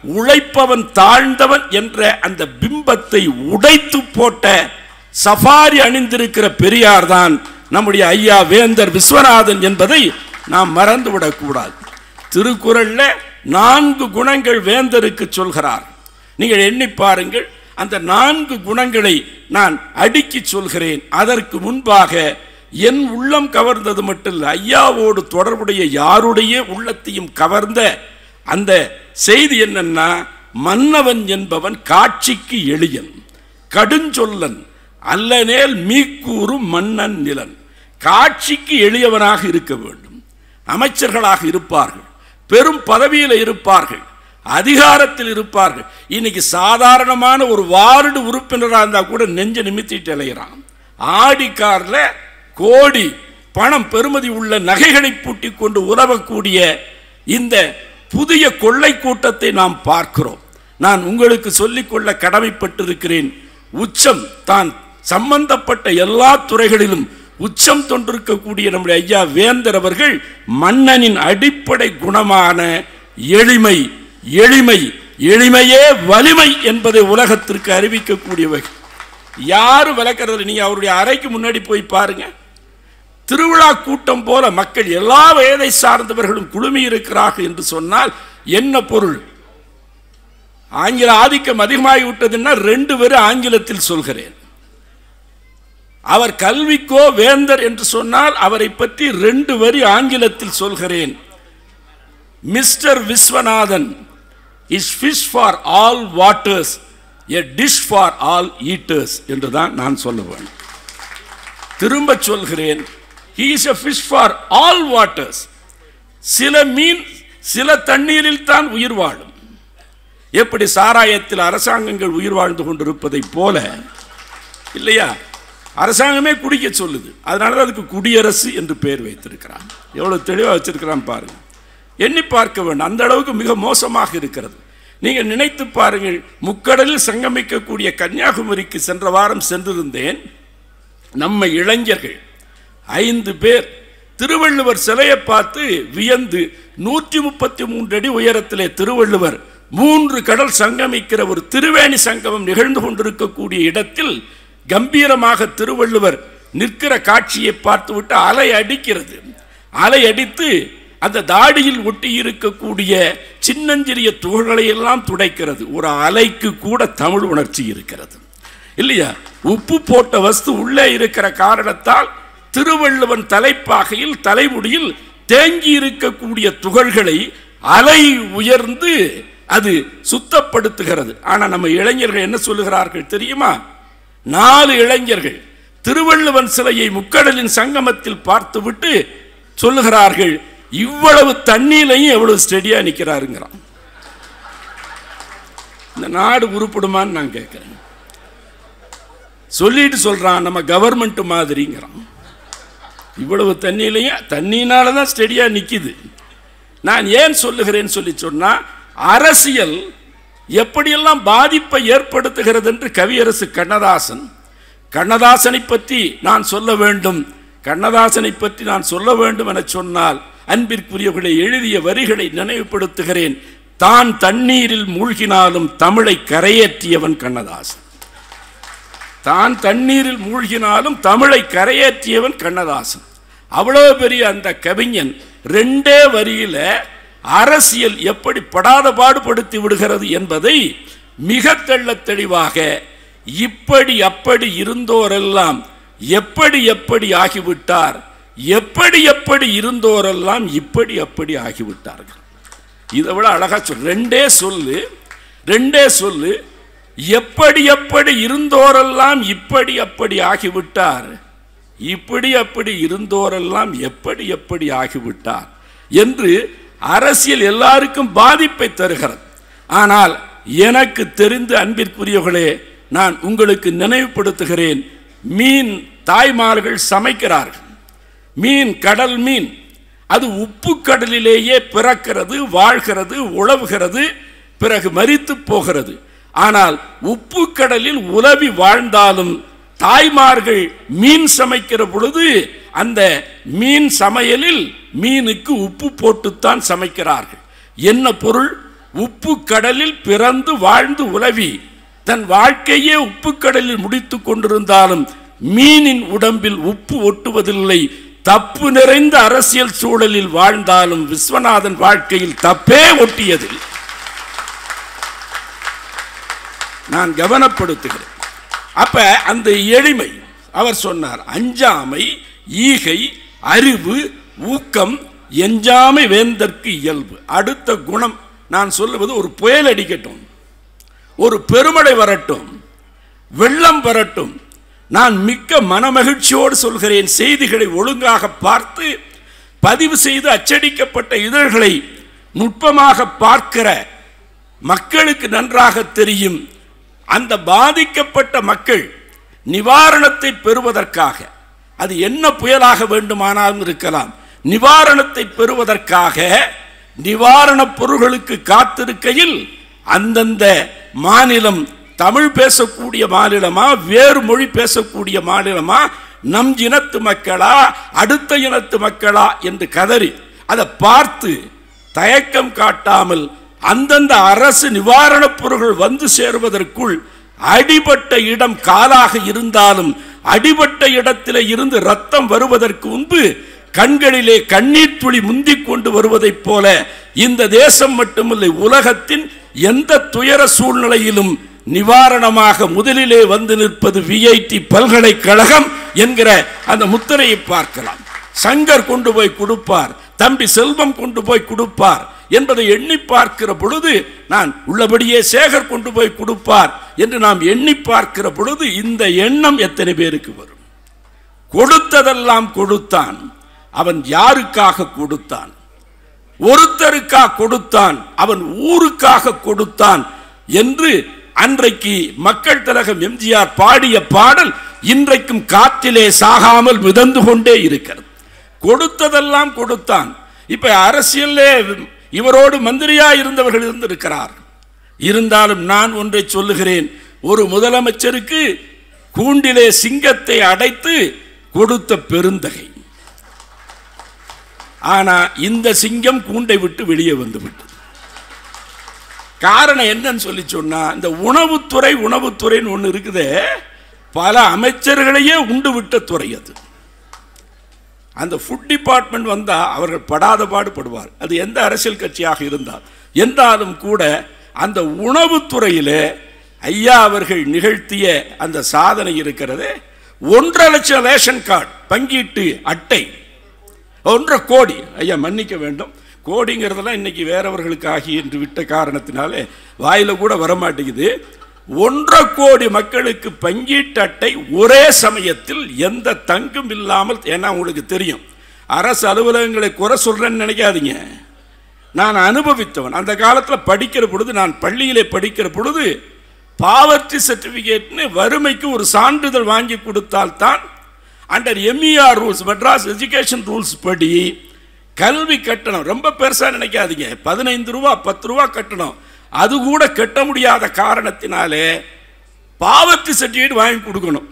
உழைப்பவன் தாழ்ந்தவன் என்ற அந்த பிம்பத்தை உடைத்து போட்ட சஃபாரி அணிந்திருக்கிற பெரியார் தான் நம்முடைய ஐயா வேந்தர் விஸ்வநாதன் என்பதை நாம் மறந்துவிடக் கூடாது திருக்குறள்ல நான்கு குணங்கள் வேந்தருக்கு சொல்கிறார் நீங்கள் எண்ணி பாருங்கள் அந்த நான்கு குணங்களை நான் அடுக்கி சொல்கிறேன் அதற்கு முன்பாக என் உள்ளம் கவர்ந்தது மட்டும் இல்லை ஐயாவோடு தொடர்புடைய யாருடைய உள்ளத்தையும் கவர்ந்த அந்த செய்தி என்னன்னா மன்னவன் என்பவன் காட்சிக்கு எளியன் கடுஞ்சொல்லன் அல்லனேல் மீக்கூறும் மன்னன் நிலன் காட்சிக்கு எளியவனாக இருக்க வேண்டும் அமைச்சர்களாக இருப்பார்கள் பெரும் பதவியில் இருப்பார்கள் அதிகாரத்தில் இருப்பார்கள் இன்னைக்கு சாதாரணமான ஒரு வார்டு உறுப்பினராக இருந்தால் கூட நெஞ்ச நிமித்திட்டு அலைகிறான் ஆடி கார்ல கோடி பணம் பெறுமதி உள்ள நகைகளை பூட்டி கொண்டு உதவக்கூடிய இந்த புதிய கொள்ளை கூட்டத்தை நாம் பார்க்கிறோம் நான் உங்களுக்கு சொல்லிக்கொள்ள கடமைப்பட்டிருக்கிறேன் உச்சம் தான் சம்பந்தப்பட்ட எல்லா துறைகளிலும் உச்சம் தொண்டிருக்கக்கூடிய நம்முடைய ஐயா வேந்தர் அவர்கள் மன்னனின் அடிப்படை குணமான எளிமை எளிமை எளிமையே வலிமை என்பதை உலகத்திற்கு அறிவிக்கக்கூடியவை யாரு விளக்கிறது நீங்க அவருடைய அறைக்கு முன்னாடி போய் பாருங்க திருவிழா கூட்டம் போல மக்கள் எல்லா வயதை சார்ந்தவர்களும் குழுமி இருக்கிறார்கள் என்று சொன்னால் என்ன பொருள் ஆங்கில ஆதிக்கம் அதிகமாகிவிட்டதுன்னா ரெண்டு பேரும் ஆங்கிலத்தில் சொல்கிறேன் அவர் கல்விக்கோ வேந்தர் என்று சொன்னால் அவரை பற்றி ரெண்டு வரி ஆங்கிலத்தில் சொல்கிறேன் mister Viswanathan is fish for all waters a dish for all eaters என்று தான் நான் சொல்லுவேன் திரும்ப சொல்கிறேன் he is a fish for all waters சில மீன் சில தண்ணீரில் தான் உயிர் வாழும் எப்படி சாராயத்தில் அரசாங்கங்கள் உயிர் வாழ்ந்து கொண்டிருப்பதைப் போல இல்லையா அரசாங்கமே குடிக்க சொல்லுது அதனால தான் அதுக்கு குடியரசு என்று பெயர் வைத்திருக்கிறான் எவ்வளவு தெளிவாக வச்சிருக்கிறான் பாருங்க எண்ணி பார்க்க வேண்டும் அந்த அளவுக்கு மிக மோசமாக இருக்கிறது நீங்கள் நினைத்து பாருங்கள் முக்கடலில் சங்கமிக்கக்கூடிய கன்னியாகுமரிக்கு சென்ற வாரம் சென்றிருந்தேன் நம்ம இளைஞர்கள் ஐந்து பேர் திருவள்ளுவர் சிலையை பார்த்து வியந்து நூற்றி முப்பத்தி மூன்று அடி உயரத்திலே திருவள்ளுவர் மூன்று கடல் சங்கமிக்கிற ஒரு திருவேணி சங்கமம் நிகழ்ந்து கொண்டிருக்கக்கூடிய இடத்தில் கம்பீரமாக திருவள்ளுவர் நிற்கிற காட்சியை பார்த்துவிட்டு அலை அடிக்கிறது அலை அடித்து அந்த தாடியில் ஒட்டி இருக்கக்கூடிய சின்னஞ்சிறிய துகள்களை எல்லாம் துடைக்கிறது ஒரு அலைக்கு கூட தமிழ் உணர்ச்சி இருக்கிறது இல்லையா உப்பு போட்ட வஸ்து உள்ளே இருக்கிற காரணத்தால் திருவள்ளுவன் தலைப்பாகையில் தலைமுடியில் தேங்கி இருக்கக்கூடிய துகள்களை அலை உயர்ந்து அது சுத்தப்படுத்துகிறது ஆனா நம்ம இளைஞர்கள் என்ன சொல்லுகிறார்கள் தெரியுமா நாலு இளைஞர்கள் திருவள்ளுவன் சிலையை முக்கடலின் சங்கமத்தில் பார்த்துவிட்டு சொல்லுகிறார்கள் இவ்வளவு தண்ணியிலையும் எவ்வளவு ஸ்டெடியா நிக்கிறாருங்கிறான் இந்த நாடு உருப்படுமான்னு நான் கேட்கிறேன் சொல்லிட்டு சொல்றான் நம்ம கவர்மெண்ட் மாதிரிங்கிறான் இவ்வளவு தண்ணியிலையும் தண்ணினால தான் ஸ்டெடியா நிக்குது நான் ஏன் சொல்லுகிறேன் சொல்லி சொன்னா அரசியல் எப்படியெல்லாம் பாதிப்பை ஏற்படுத்துகிறது என்று கவியரசு கண்ணதாசன் கண்ணதாசனை பற்றி நான் சொல்ல வேண்டும் கண்ணதாசனை பற்றி நான் சொல்ல வேண்டும் என சொன்னால் அன்பிற்குரியவர்களை எழுதிய வரிகளை நினைவுபடுத்துகிறேன் தான் தண்ணீரில் மூழ்கினாலும் தமிழை கரையேற்றியவன் கண்ணதாசன் தான் தண்ணீரில் மூழ்கினாலும் தமிழை கரையேற்றியவன் கண்ணதாசன் அவ்வளவு பெரிய அந்த கவிஞன் ரெண்டே வரியில அரசியல் எப்படி படாத பாடுபடுத்தி விடுகிறது என்பதை மிக தெள்ளத் தெளிவாக இப்படி அப்படி இருந்தோரெல்லாம் எப்படி எப்படி ஆகிவிட்டார் எப்படி எப்படி இருந்தோரெல்லாம் இப்படி அப்படி ஆகிவிட்டார்கள் இதை விட அழகா சொல் ரெண்டே சொல்லு ரெண்டே சொல்லு எப்படி எப்படி இருந்தோரெல்லாம் இப்படி அப்படி ஆகிவிட்டார் இப்படி அப்படி இருந்தோரெல்லாம் எப்படி எப்படி ஆகிவிட்டார் என்று அரசியல் எல்லாருக்கும் பாதிப்பை தருகிறது ஆனால் எனக்கு தெரிந்து அன்பிற்குரியவர்களே நான் உங்களுக்கு நினைவுபடுத்துகிறேன் மீன் தாய்மார்கள் சமைக்கிறார்கள் மீன் கடல் மீன் அது உப்பு கடலிலேயே பிறக்கிறது வாழ்கிறது உழவுகிறது பிறகு மரித்து போகிறது ஆனால் உப்பு கடலில் உலவி வாழ்ந்தாலும் தாய்மார்கள் மீன் சமைக்கிற பொழுது அந்த மீன் சமையலில் மீனுக்கு உப்பு போட்டுத்தான் சமைக்கிறார்கள் என்ன பொருள் உப்பு கடலில் பிறந்து வாழ்ந்து உலவி தன் வாழ்க்கையே உப்பு கடலில் முடித்துக் கொண்டிருந்தாலும் மீனின் உடம்பில் உப்பு ஒட்டுவதில்லை தப்பு நிறைந்த அரசியல் சூழலில் வாழ்ந்தாலும் விஸ்வநாதன் வாழ்க்கையில் தப்பே ஒட்டியதில்லை நான் கவனப்படுத்துகிறேன் அப்ப அந்த எளிமை அவர் சொன்னார் அஞ்சாமை ஈகை அறிவு ஊக்கம் எஞ்சாமை வேந்தற்கு இயல்பு அடுத்த குணம் நான் சொல்லுவது ஒரு புயல் அடிக்கட்டும் ஒரு பெருமழை வரட்டும் வெள்ளம் வரட்டும் நான் மிக்க மனமகிழ்ச்சியோடு சொல்கிறேன் செய்திகளை ஒழுங்காக பார்த்து பதிவு செய்து அச்சடிக்கப்பட்ட இதழ்களை நுட்பமாக பார்க்கிற மக்களுக்கு நன்றாக தெரியும் அந்த பாதிக்கப்பட்ட மக்கள் நிவாரணத்தை பெறுவதற்காக அது என்ன புயலாக வேண்டுமானாலும் இருக்கலாம் நிவாரணத்தை பெறுவதற்காக நிவாரணப் பொருள்களுக்கு காத்திருக்கையில் அந்தந்த மாநிலம் தமிழ் பேசக்கூடிய மாநிலமா வேறு மொழி பேசக்கூடிய மாநிலமா நம் இனத்து மக்களா அடுத்த இனத்து மக்களா என்று கதறி அதை பார்த்து தயக்கம் காட்டாமல் அந்தந்த அரசு நிவாரணப் பொருள்கள் வந்து சேருவதற்குள் அடிபட்ட இடம் காலாக இருந்தாலும் அடிபட்ட இடத்திலே இருந்து ரத்தம் வருவதற்கு முன்பு கண்களிலே கண்ணீர் துளி முந்திக் கொண்டு வருவதைப் போல இந்த தேசம் மட்டுமில்லை உலகத்தின் எந்த துயர சூழ்நிலையிலும் நிவாரணமாக முதலிலே வந்து நிற்பது விஐடி பல்கலைக்கழகம் என்கிற அந்த முத்திரையை பார்க்கலாம் சங்கர் கொண்டு போய் கொடுப்பார் தம்பி செல்வம் கொண்டு போய் கொடுப்பார் என்பதை எண்ணி பார்க்கிற பொழுது நான் உள்ளபடியே சேகர் கொண்டு போய் கொடுப்பார் என்று நாம் எண்ணி பார்க்கிற பொழுது இந்த எண்ணம் எத்தனை பேருக்கு வரும் கொடுத்ததெல்லாம் கொடுத்தான் அவன் யாருக்காக கொடுத்தான் ஒருத்தருக்காக கொடுத்தான் அவன் ஊருக்காக கொடுத்தான் என்று அன்றைக்கு மக்கள் திலகம் எம்ஜிஆர் பாடிய பாடல் இன்றைக்கும் காற்றிலே சாகாமல் மிதந்து கொண்டே இருக்கிறது கொடுத்ததெல்லாம் கொடுத்தான் இப்ப அரசியல்லே இவரோடு மந்திரியா இருந்தவர்கள் இருந்திருக்கிறார் இருந்தாலும் நான் ஒன்றை சொல்லுகிறேன் ஒரு முதலமைச்சருக்கு கூண்டிலே சிங்கத்தை அடைத்து கொடுத்த பெருந்தகை ஆனா இந்த சிங்கம் கூண்டை விட்டு வெளியே வந்து விட்டது காரணம் என்னன்னு சொல்லி சொன்னா இந்த உணவுத்துறை உணவுத்துறைன்னு ஒன்று இருக்குதே பல அமைச்சர்களையே உண்டு விட்ட துறை அது அந்த ஃபுட் டிபார்ட்மெண்ட் வந்தால் அவர்கள் படாத பாடுபடுவார் அது எந்த அரசியல் கட்சியாக இருந்தால் என்றாலும் கூட அந்த உணவுத்துறையில் ஐயா அவர்கள் நிகழ்த்திய அந்த சாதனை இருக்கிறது ஒன்றரை லட்சம் ரேஷன் கார்டு பங்கீட்டு அட்டை ஒன்றரை கோடி ஐயா மன்னிக்க வேண்டும் கோடிங்கிறதெல்லாம் இன்னைக்கு வேறவர்களுக்கு ஆகி என்று விட்ட காரணத்தினாலே வாயில கூட வரமாட்டேங்குது ஒன்றரை கோடி மக்களுக்கு பங்கீட்டு அட்டை ஒரே சமயத்தில் எந்த தங்கும் இல்லாமல் ஏன்னா உங்களுக்கு தெரியும் அரசு அலுவலகங்களை குறை சொல்றேன்னு நினைக்காதீங்க நான் அனுபவித்தவன் அந்த காலத்தில் படிக்கிற பொழுது நான் பள்ளியிலே படிக்கிற பொழுது பாவர்ட்டி சர்டிஃபிகேட்னு வறுமைக்கு ஒரு சான்றிதழ் வாங்கி கொடுத்தால்தான் under MER rules Madras education rules படி கல்வி கட்டணம் ரொம்ப பெருசா நினைக்காதீங்க பதினைந்து ரூபா பத்து ரூபா கட்டணம் அது கூட கட்ட முடியாத காரணத்தினாலே பாவர்ட்டி சர்டிஃபிகேட் வாங்கி கொடுக்கணும்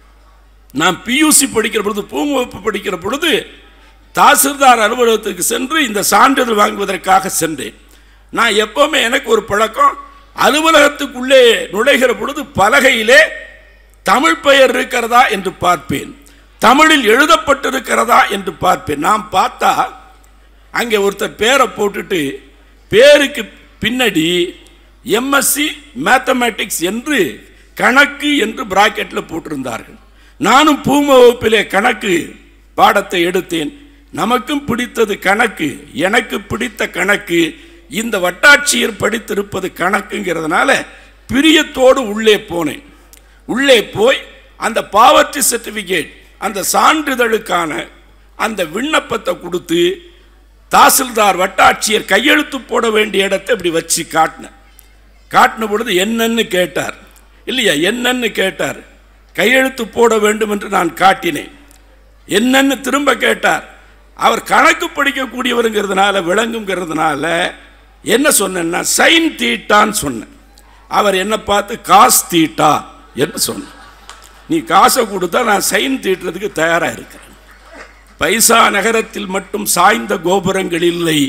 நான் பியூசி படிக்கிற பொழுது பூங்குவப்பு படிக்கிற பொழுது தாசில்தார் அலுவலகத்துக்கு சென்று இந்த சான்றிதழ் வாங்குவதற்காக சென்றேன் நான் எப்பவுமே எனக்கு ஒரு பழக்கம் அலுவலகத்துக்குள்ளே நுழைகிற பொழுது பலகையிலே தமிழ் பெயர் இருக்கிறதா என்று பார்ப்பேன் தமிழில் எழுதப்பட்டிருக்கிறதா என்று பார்ப்பேன் நான் பார்த்தா அங்கே ஒருத்தர் பேரை போட்டுட்டு பேருக்கு பின்னாடி எம்எஸ்சி மேத்தமேட்டிக்ஸ் என்று கணக்கு என்று பிராக்கெட்டில் போட்டிருந்தார்கள் நானும் பூம வகுப்பிலே கணக்கு பாடத்தை எடுத்தேன் நமக்கும் பிடித்தது கணக்கு எனக்கு பிடித்த கணக்கு இந்த வட்டாட்சியர் படித்திருப்பது கணக்குங்கிறதுனால பிரியத்தோடு உள்ளே போனேன் உள்ளே போய் அந்த பாவர்ட்டி சர்டிஃபிகேட் அந்த சான்றிதழுக்கான அந்த விண்ணப்பத்தை கொடுத்து தாசில்தார் வட்டாட்சியர் கையெழுத்து போட வேண்டிய இடத்தை இப்படி வச்சு காட்டினேன் காட்டின பொழுது என்னன்னு கேட்டார் இல்லையா என்னன்னு கேட்டார் கையெழுத்து போட வேண்டும் என்று நான் காட்டினேன் என்னன்னு திரும்ப கேட்டார் அவர் கணக்கு படிக்கக்கூடியவருங்கிறதுனால விளங்குங்கிறதுனால என்ன சொன்னேன்னா சைன் தீட்டான்னு சொன்னேன் அவர் என்ன பார்த்து காசு தீட்டா என்று சொன்னார் நீ காசை கொடுத்தா நான் சைன் தீட்டுறதுக்கு தயாராக இருக்கிறேன் பைசா நகரத்தில் மட்டும் சாய்ந்த கோபுரங்கள் இல்லை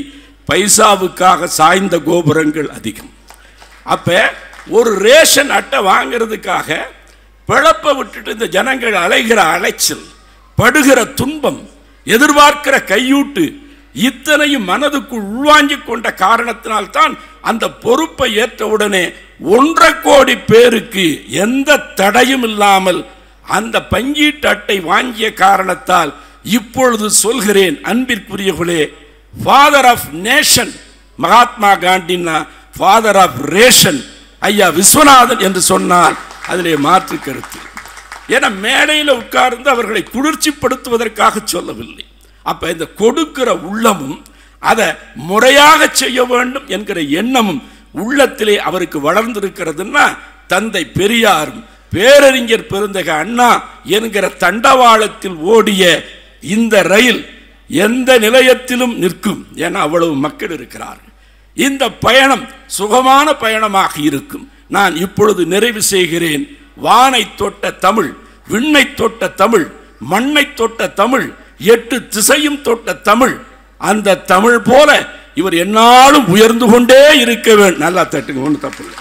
பைசாவுக்காக சாய்ந்த கோபுரங்கள் அதிகம் அப்ப ஒரு ரேஷன் அட்டை வாங்குறதுக்காக பிழப்ப விட்டுட்டு இந்த ஜனங்கள் அலைகிற அலைச்சல் படுகிற துன்பம் எதிர்பார்க்கிற கையூட்டு இத்தனையும் மனதுக்குள் உள்வாங்கிக் கொண்ட காரணத்தினால்தான் அந்த பொறுப்பை ஏற்றவுடனே ஒன்றரை கோடி பேருக்கு எந்த தடையும் இல்லாமல் அந்த பங்கீட்டு அட்டை வாங்கிய காரணத்தால் இப்பொழுது சொல்கிறேன் அன்பிற்குரியவர்களே ஃபாதர் ஆஃப் நேஷன் மகாத்மா காந்தினா ஃபாதர் ஆஃப் ரேஷன் ஐயா விஸ்வநாதன் என்று சொன்னால் அதிலே மாற்று கருத்து என மேடையில் உட்கார்ந்து அவர்களை குளிர்ச்சிப்படுத்துவதற்காக சொல்லவில்லை அப்ப இந்த கொடுக்கிற உள்ளமும் அதை முறையாக செய்ய வேண்டும் என்கிற எண்ணமும் உள்ளத்திலே அவருக்கு வளர்ந்திருக்கிறதுன்னா தந்தை பெரியாரும் பேரறிஞர் பெருந்தக அண்ணா என்கிற தண்டவாளத்தில் ஓடிய இந்த ரயில் எந்த நிலையத்திலும் நிற்கும் என அவ்வளவு மக்கள் இருக்கிறார்கள் இந்த பயணம் சுகமான பயணமாக இருக்கும் நான் இப்பொழுது நிறைவு செய்கிறேன் வானை தொட்ட தமிழ் விண்ணை தொட்ட தமிழ் மண்ணை தொட்ட தமிழ் எட்டு திசையும் தொட்ட தமிழ் அந்த தமிழ் போல இவர் என்னாலும் உயர்ந்து கொண்டே இருக்க வேண்டும் நல்லா தட்டுங்க ஒன்று தப்பு இல்லை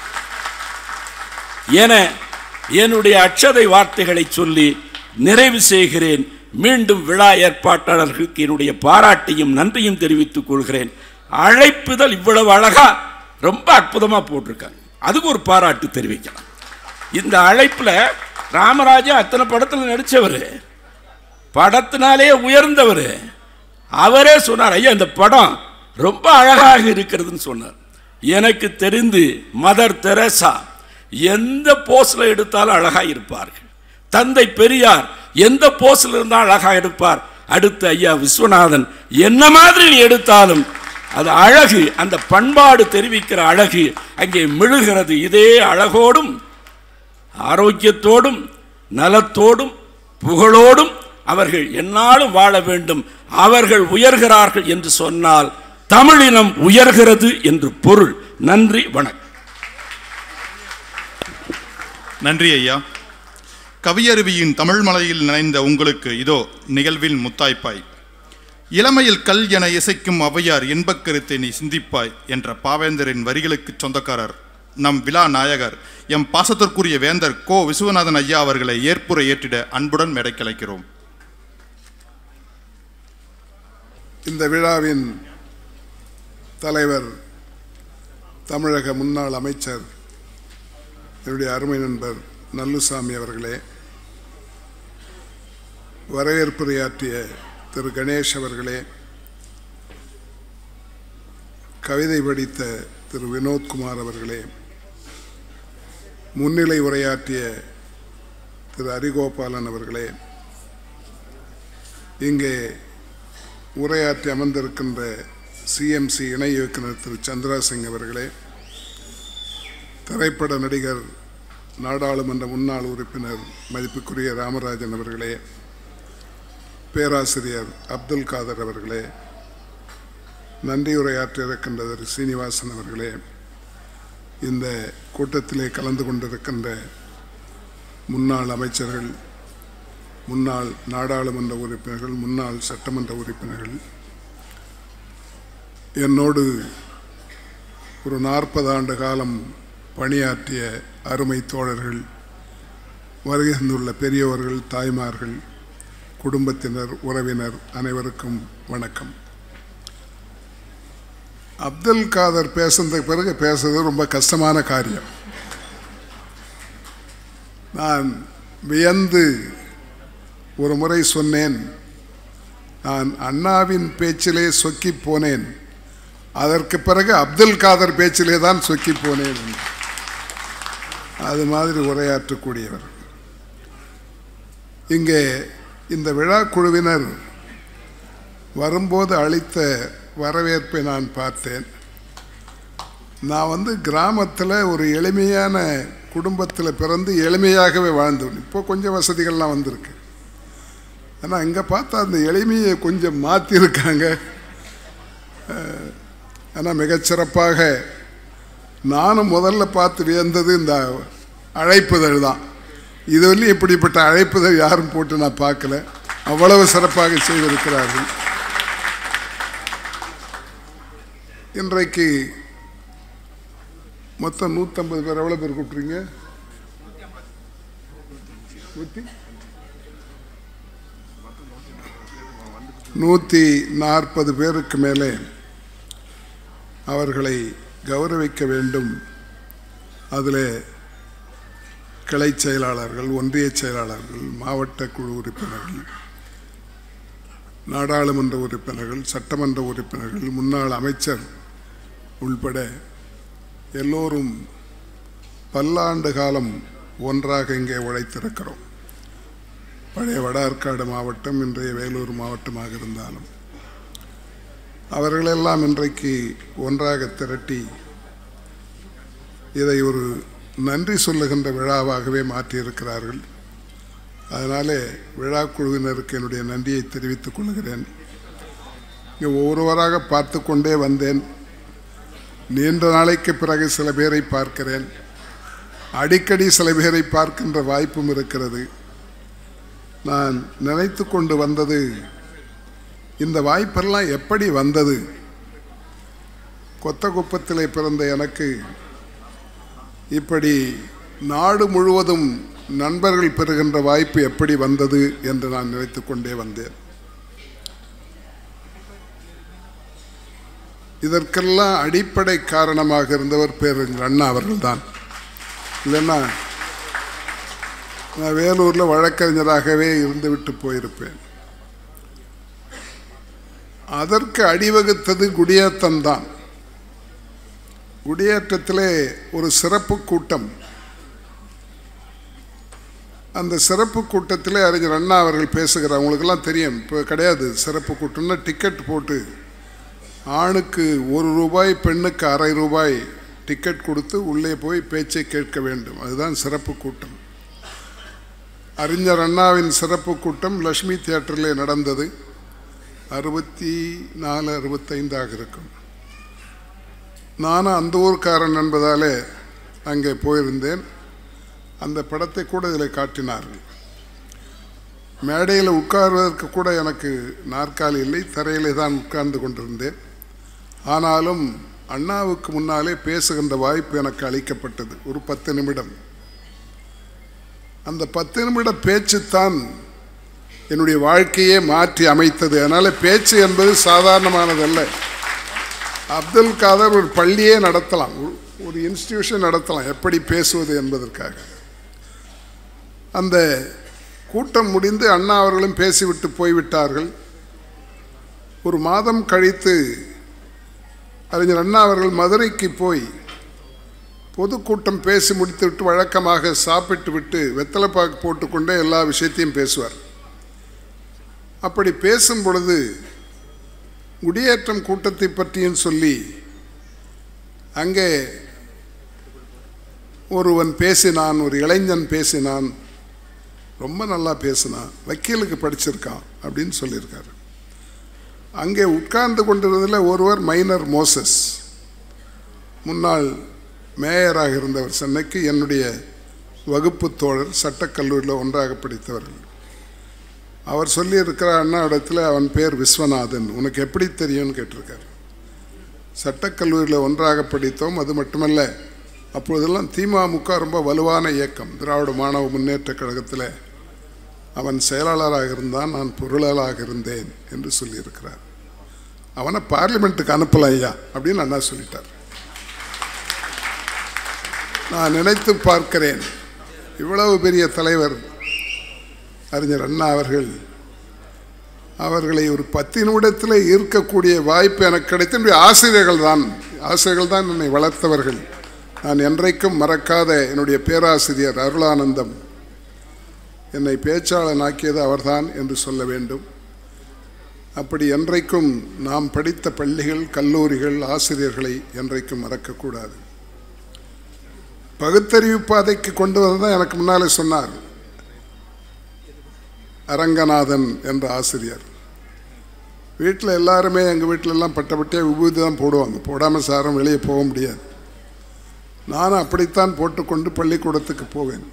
என என்னுடைய அட்சதை வார்த்தைகளை சொல்லி நிறைவு செய்கிறேன் மீண்டும் விழா ஏற்பாட்டாளர்களுக்கு என்னுடைய பாராட்டையும் நன்றியும் தெரிவித்துக் கொள்கிறேன் அழைப்புதல் இவ்வளவு அழகா ரொம்ப அற்புதமா போட்டிருக்காங்க அதுக்கு ஒரு பாராட்டு தெரிவிக்கலாம் இந்த அழைப்புல ராமராஜா அத்தனை படத்தில் நடிச்சவர் படத்தினாலே உயர்ந்தவர் அவரே சொன்னார் ஐயா இந்த படம் ரொம்ப அழகாக இருக்கிறதுன்னு சொன்னார் எனக்கு தெரிந்து மதர் தெரசா எந்த போஸ்ல எடுத்தாலும் அழகாக இருப்பார்கள் தந்தை பெரியார் எந்த போஸ்ல இருந்தாலும் அழகாக எடுப்பார் அடுத்து ஐயா விஸ்வநாதன் என்ன மாதிரி நீ எடுத்தாலும் அது அழகு அந்த பண்பாடு தெரிவிக்கிற அழகு அங்கே மிழுகிறது இதே அழகோடும் ஆரோக்கியத்தோடும் நலத்தோடும் புகழோடும் அவர்கள் என்னாலும் வாழ வேண்டும் அவர்கள் உயர்கிறார்கள் என்று சொன்னால் தமிழினம் உயர்கிறது என்று பொருள் நன்றி வணக்கம் நன்றி ஐயா கவியருவியின் தமிழ் மலையில் நனைந்த உங்களுக்கு இதோ நிகழ்வின் முத்தாய்ப்பாய் இளமையில் கல் என இசைக்கும் ஔவையார் இன்பக் கருத்தை நீ சிந்திப்பாய் என்ற பாவேந்தரின் வரிகளுக்கு சொந்தக்காரர் நம் விழா நாயகர் எம் பாசத்திற்குரிய வேந்தர் கோ விஸ்வநாதன் ஐயா அவர்களை ஏற்புரை ஏற்றிட அன்புடன் மேடைக்கலைக்கிறோம் இந்த விழாவின் தலைவர் தமிழக முன்னாள் அமைச்சர் என்னுடைய அருமை நண்பர் நல்லுசாமி அவர்களே வரவேற்புரையாற்றிய திரு கணேஷ் அவர்களே கவிதை படித்த திரு வினோத்குமார் அவர்களே முன்னிலை உரையாற்றிய திரு ஹரிகோபாலன் அவர்களே இங்கே உரையாற்றி அமர்ந்திருக்கின்ற சிஎம்சி இணை இயக்குனர் திரு சந்திரா சிங் அவர்களே திரைப்பட நடிகர் நாடாளுமன்ற முன்னாள் உறுப்பினர் மதிப்புக்குரிய ராமராஜன் அவர்களே பேராசிரியர் அப்துல் காதர் அவர்களே நன்றியுரையாற்ற இருக்கின்ற திரு சீனிவாசன் அவர்களே இந்த கூட்டத்திலே கலந்து கொண்டிருக்கின்ற முன்னாள் அமைச்சர்கள் முன்னாள் நாடாளுமன்ற உறுப்பினர்கள் முன்னாள் சட்டமன்ற உறுப்பினர்கள் என்னோடு ஒரு நாற்பது ஆண்டு காலம் பணியாற்றிய அருமை தோழர்கள் வருகை தந்துள்ள பெரியவர்கள் தாய்மார்கள் குடும்பத்தினர் உறவினர் அனைவருக்கும் வணக்கம் அப்துல் காதர் பேசுனதுக்கு பிறகு பேசுறது ரொம்ப கஷ்டமான காரியம் நான் வியந்து ஒரு முறை சொன்னேன் நான் அண்ணாவின் பேச்சிலே சொக்கி போனேன் அதற்கு பிறகு அப்துல் காதர் பேச்சிலே தான் சொக்கி போனேன் என்று. அது மாதிரி உரையாற்றக்கூடியவர் இங்கே இந்த விழா குழுவினர் வரும்போது அளித்த வரவேற்பை நான் பார்த்தேன் நான் வந்து கிராமத்தில் ஒரு எளிமையான குடும்பத்தில் பிறந்து எளிமையாகவே வாழ்ந்தவன் இப்போ கொஞ்சம் வசதிகள்லாம் வந்திருக்கு ஆனால் இங்கே பார்த்தா அந்த எளிமையை கொஞ்சம் மாற்றிருக்காங்க ஆனால் மிகச்சிறப்பாக நானும் முதல்ல பார்த்து வியந்தது இந்த அழைப்புதழ் தான் இதுவரையும் இப்படிப்பட்ட அழைப்புதழ் யாரும் போட்டு நான் பார்க்கல அவ்வளவு சிறப்பாக செய்திருக்கிறார்கள் இன்றைக்கு மொத்தம் நூற்றம்பது பேர் எவ்வளோ பேர் கூப்பிட்றீங்க நூற்றி நூற்றி நாற்பது பேருக்கு மேலே அவர்களை கௌரவிக்க வேண்டும் அதில் கிளை செயலாளர்கள் ஒன்றிய செயலாளர்கள் மாவட்ட குழு உறுப்பினர்கள் நாடாளுமன்ற உறுப்பினர்கள் சட்டமன்ற உறுப்பினர்கள் முன்னாள் அமைச்சர் உள்பட எல்லோரும் பல்லாண்டு காலம் ஒன்றாக இங்கே உழைத்திருக்கிறோம் பழைய வட ஆற்காடு மாவட்டம் இன்றைய வேலூர் மாவட்டமாக இருந்தாலும் அவர்களெல்லாம் இன்றைக்கு ஒன்றாக திரட்டி இதை ஒரு நன்றி சொல்லுகின்ற விழாவாகவே மாற்றியிருக்கிறார்கள் அதனாலே விழா குழுவினருக்கு என்னுடைய நன்றியை தெரிவித்துக் கொள்கிறேன் இங்கே ஒவ்வொருவராக பார்த்து கொண்டே வந்தேன் நீண்ட நாளைக்கு பிறகு சில பேரை பார்க்கிறேன் அடிக்கடி சில பேரை பார்க்கின்ற வாய்ப்பும் இருக்கிறது நான் நினைத்து கொண்டு வந்தது இந்த வாய்ப்பெல்லாம் எப்படி வந்தது கொத்தகுப்பத்திலே பிறந்த எனக்கு இப்படி நாடு முழுவதும் நண்பர்கள் பெறுகின்ற வாய்ப்பு எப்படி வந்தது என்று நான் நினைத்து கொண்டே வந்தேன் இதற்கெல்லாம் அடிப்படை காரணமாக இருந்தவர் பேரறிஞர் அண்ணா அவர்கள்தான் இல்லைன்னா நான் வேலூரில் வழக்கறிஞராகவே இருந்துவிட்டு போயிருப்பேன் அதற்கு அடிவகுத்தது குடியேற்றம் தான் குடியேற்றத்திலே ஒரு சிறப்பு கூட்டம் அந்த சிறப்பு கூட்டத்திலே அறிஞர் அண்ணா அவர்கள் பேசுகிறார் அவங்களுக்கெல்லாம் தெரியும் இப்போ கிடையாது சிறப்பு கூட்டம்னா டிக்கெட் போட்டு ஆணுக்கு ஒரு ரூபாய் பெண்ணுக்கு அரை ரூபாய் டிக்கெட் கொடுத்து உள்ளே போய் பேச்சை கேட்க வேண்டும் அதுதான் சிறப்பு கூட்டம் அறிஞர் அண்ணாவின் சிறப்பு கூட்டம் லக்ஷ்மி தியேட்டரிலே நடந்தது அறுபத்தி நாலு அறுபத்தைந்தாக இருக்கும் நானும் அந்த ஊர்க்காரன் என்பதாலே அங்கே போயிருந்தேன் அந்த படத்தை கூட இதில் காட்டினார்கள் மேடையில் உட்கார்வதற்கு கூட எனக்கு நாற்காலி இல்லை தரையிலே தான் உட்கார்ந்து கொண்டிருந்தேன் ஆனாலும் அண்ணாவுக்கு முன்னாலே பேசுகின்ற வாய்ப்பு எனக்கு அளிக்கப்பட்டது ஒரு பத்து நிமிடம் அந்த பத்து நிமிட பேச்சு தான் என்னுடைய வாழ்க்கையே மாற்றி அமைத்தது அதனால் பேச்சு என்பது சாதாரணமானதல்ல அப்துல் காதர் ஒரு பள்ளியே நடத்தலாம் ஒரு- ஒரு இன்ஸ்டிடியூஷன் நடத்தலாம் எப்படி பேசுவது என்பதற்காக அந்த கூட்டம் முடிந்து அண்ணா அவர்களும் பேசிவிட்டு போய்விட்டார்கள் ஒரு மாதம் கழித்து அறிஞர் அண்ணா அவர்கள் மதுரைக்கு போய் பொதுக்கூட்டம் பேசி முடித்துவிட்டு வழக்கமாக சாப்பிட்டு விட்டு வெத்தலைப்பாக்கு போட்டுக்கொண்டே எல்லா விஷயத்தையும் பேசுவார் அப்படி பேசும் பொழுது குடியேற்றம் கூட்டத்தை பற்றியும் சொல்லி அங்கே ஒருவன் பேசினான் ஒரு இளைஞன் பேசினான் ரொம்ப நல்லா பேசினான் வக்கீலுக்கு படிச்சிருக்கான் அப்படின்னு சொல்லியிருக்காரு அங்கே உட்கார்ந்து கொண்டிருந்ததில் ஒருவர் மைனர் மோசஸ் முன்னாள் மேயராக இருந்தவர் சென்னைக்கு என்னுடைய வகுப்பு தோழர் சட்டக்கல்லூரியில் ஒன்றாக படித்தவர்கள் அவர் சொல்லியிருக்கிற அண்ணா இடத்துல அவன் பேர் விஸ்வநாதன் உனக்கு எப்படி தெரியும்னு கேட்டிருக்காரு சட்டக்கல்லூரியில் ஒன்றாக படித்தோம் அது மட்டுமல்ல அப்பொழுதெல்லாம் திமுக ரொம்ப வலுவான இயக்கம் திராவிட மாணவ முன்னேற்ற கழகத்தில் அவன் செயலாளராக இருந்தான் நான் பொருளாளராக இருந்தேன் என்று சொல்லியிருக்கிறார் அவனை பார்லிமெண்ட்டுக்கு அனுப்பலாம் ஐயா அப்படின்னு அண்ணா சொல்லிட்டார் நான் நினைத்து பார்க்கிறேன் இவ்வளவு பெரிய தலைவர் அறிஞர் அண்ணா அவர்கள் அவர்களை ஒரு பத்து நிமிடத்தில் ஈர்க்கக்கூடிய வாய்ப்பு எனக்கு கிடைத்த என்னுடைய ஆசிரியர்கள் தான் ஆசிரியர்கள் தான் என்னை வளர்த்தவர்கள் நான் என்றைக்கும் மறக்காத என்னுடைய பேராசிரியர் அருளானந்தம் என்னை பேச்சாளன் ஆக்கியது அவர்தான் என்று சொல்ல வேண்டும் அப்படி என்றைக்கும் நாம் படித்த பள்ளிகள் கல்லூரிகள் ஆசிரியர்களை என்றைக்கும் மறக்கக்கூடாது பகுத்தறிவு பாதைக்கு கொண்டு வந்ததான் எனக்கு முன்னாலே சொன்னார் அரங்கநாதன் என்ற ஆசிரியர் வீட்டில் எல்லாருமே எங்கள் வீட்டிலெல்லாம் பட்டப்பட்டியாக விபூதி தான் போடுவாங்க போடாமல் சாரம் வெளியே போக முடியாது நானும் அப்படித்தான் போட்டுக்கொண்டு பள்ளிக்கூடத்துக்கு போவேன்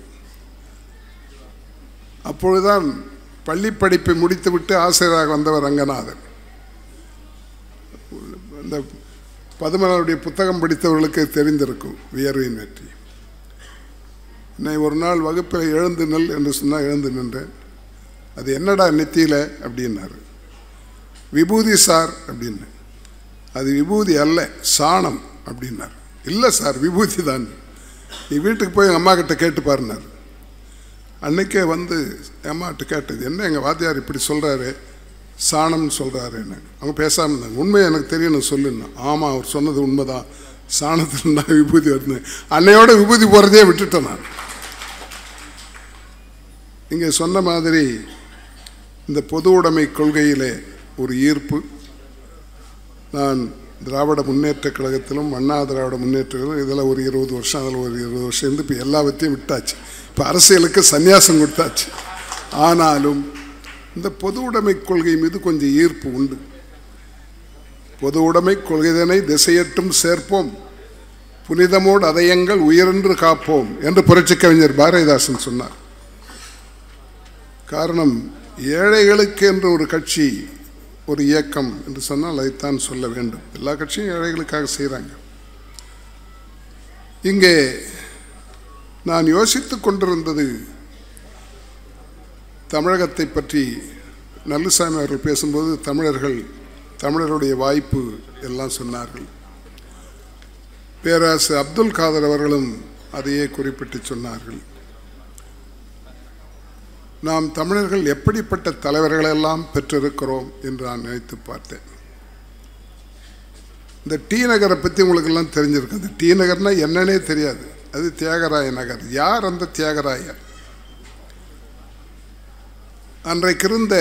அப்பொழுதுதான் பள்ளி படிப்பை முடித்துவிட்டு ஆசிரியராக வந்தவர் ரங்கநாதன் அந்த பதுமலருடைய புத்தகம் படித்தவர்களுக்கு தெரிந்திருக்கும் வியர்வையின் வெற்றி என்னை ஒரு நாள் வகுப்பில் எழுந்து நெல் என்று சொன்னால் எழுந்து நின்றேன் அது என்னடா நெத்தியில் அப்படின்னாரு விபூதி சார் அப்படின்னு அது விபூதி அல்ல சாணம் அப்படின்னார் இல்லை சார் விபூதி தான் நீ வீட்டுக்கு போய் எங்கள் அம்மா கிட்ட கேட்டு பாருனார் அன்னைக்கே வந்து என் அம்மாட்ட கேட்டது என்ன எங்கள் வாத்தியார் இப்படி சொல்கிறாரு சாணம்னு சொல்கிறாருன்னு அவங்க பேசாமல் இருந்தாங்க உண்மை எனக்கு தெரியணும் சொல்லுன்னு ஆமாம் அவர் சொன்னது உண்மைதான் சாணத்தில் நான் விபூதி வருது அன்னையோட விபூதி போகிறதே விட்டுட்டேன் நான் இங்கே சொன்ன மாதிரி இந்த பொது உடைமை கொள்கையிலே ஒரு ஈர்ப்பு நான் திராவிட முன்னேற்றக் கழகத்திலும் அண்ணா திராவிட முன்னேற்ற கழகம் இதில் ஒரு இருபது வருஷம் அதில் ஒரு இருபது வருஷம் இருந்து இப்போ எல்லாவற்றையும் விட்டாச்சு இப்போ அரசியலுக்கு சந்நியாசம் கொடுத்தாச்சு ஆனாலும் இந்த பொது உடைமை கொள்கை மீது கொஞ்சம் ஈர்ப்பு உண்டு பொது உடைமை கொள்கைதனை திசையட்டும் சேர்ப்போம் புனிதமோடு அதயங்கள் உயரென்று காப்போம் என்று புரட்சிக் கவிஞர் பாரதிதாசன் சொன்னார் காரணம் ஏழைகளுக்கு என்று ஒரு கட்சி ஒரு இயக்கம் என்று சொன்னால் அதைத்தான் சொல்ல வேண்டும் எல்லா கட்சியும் ஏழைகளுக்காக செய்கிறாங்க இங்கே நான் யோசித்துக் கொண்டிருந்தது தமிழகத்தை பற்றி நல்லுசாமி அவர்கள் பேசும்போது தமிழர்கள் தமிழருடைய வாய்ப்பு எல்லாம் சொன்னார்கள் பேராசு அப்துல் காதர் அவர்களும் அதையே குறிப்பிட்டு சொன்னார்கள் நாம் தமிழர்கள் எப்படிப்பட்ட தலைவர்களெல்லாம் பெற்றிருக்கிறோம் என்று நான் நினைத்து பார்த்தேன் இந்த டி நகரை பற்றி உங்களுக்கெல்லாம் தெரிஞ்சிருக்கு அந்த டி நகர்னா என்னன்னே தெரியாது அது தியாகராய நகர் யார் அந்த தியாகராயர் அன்றைக்கு இருந்த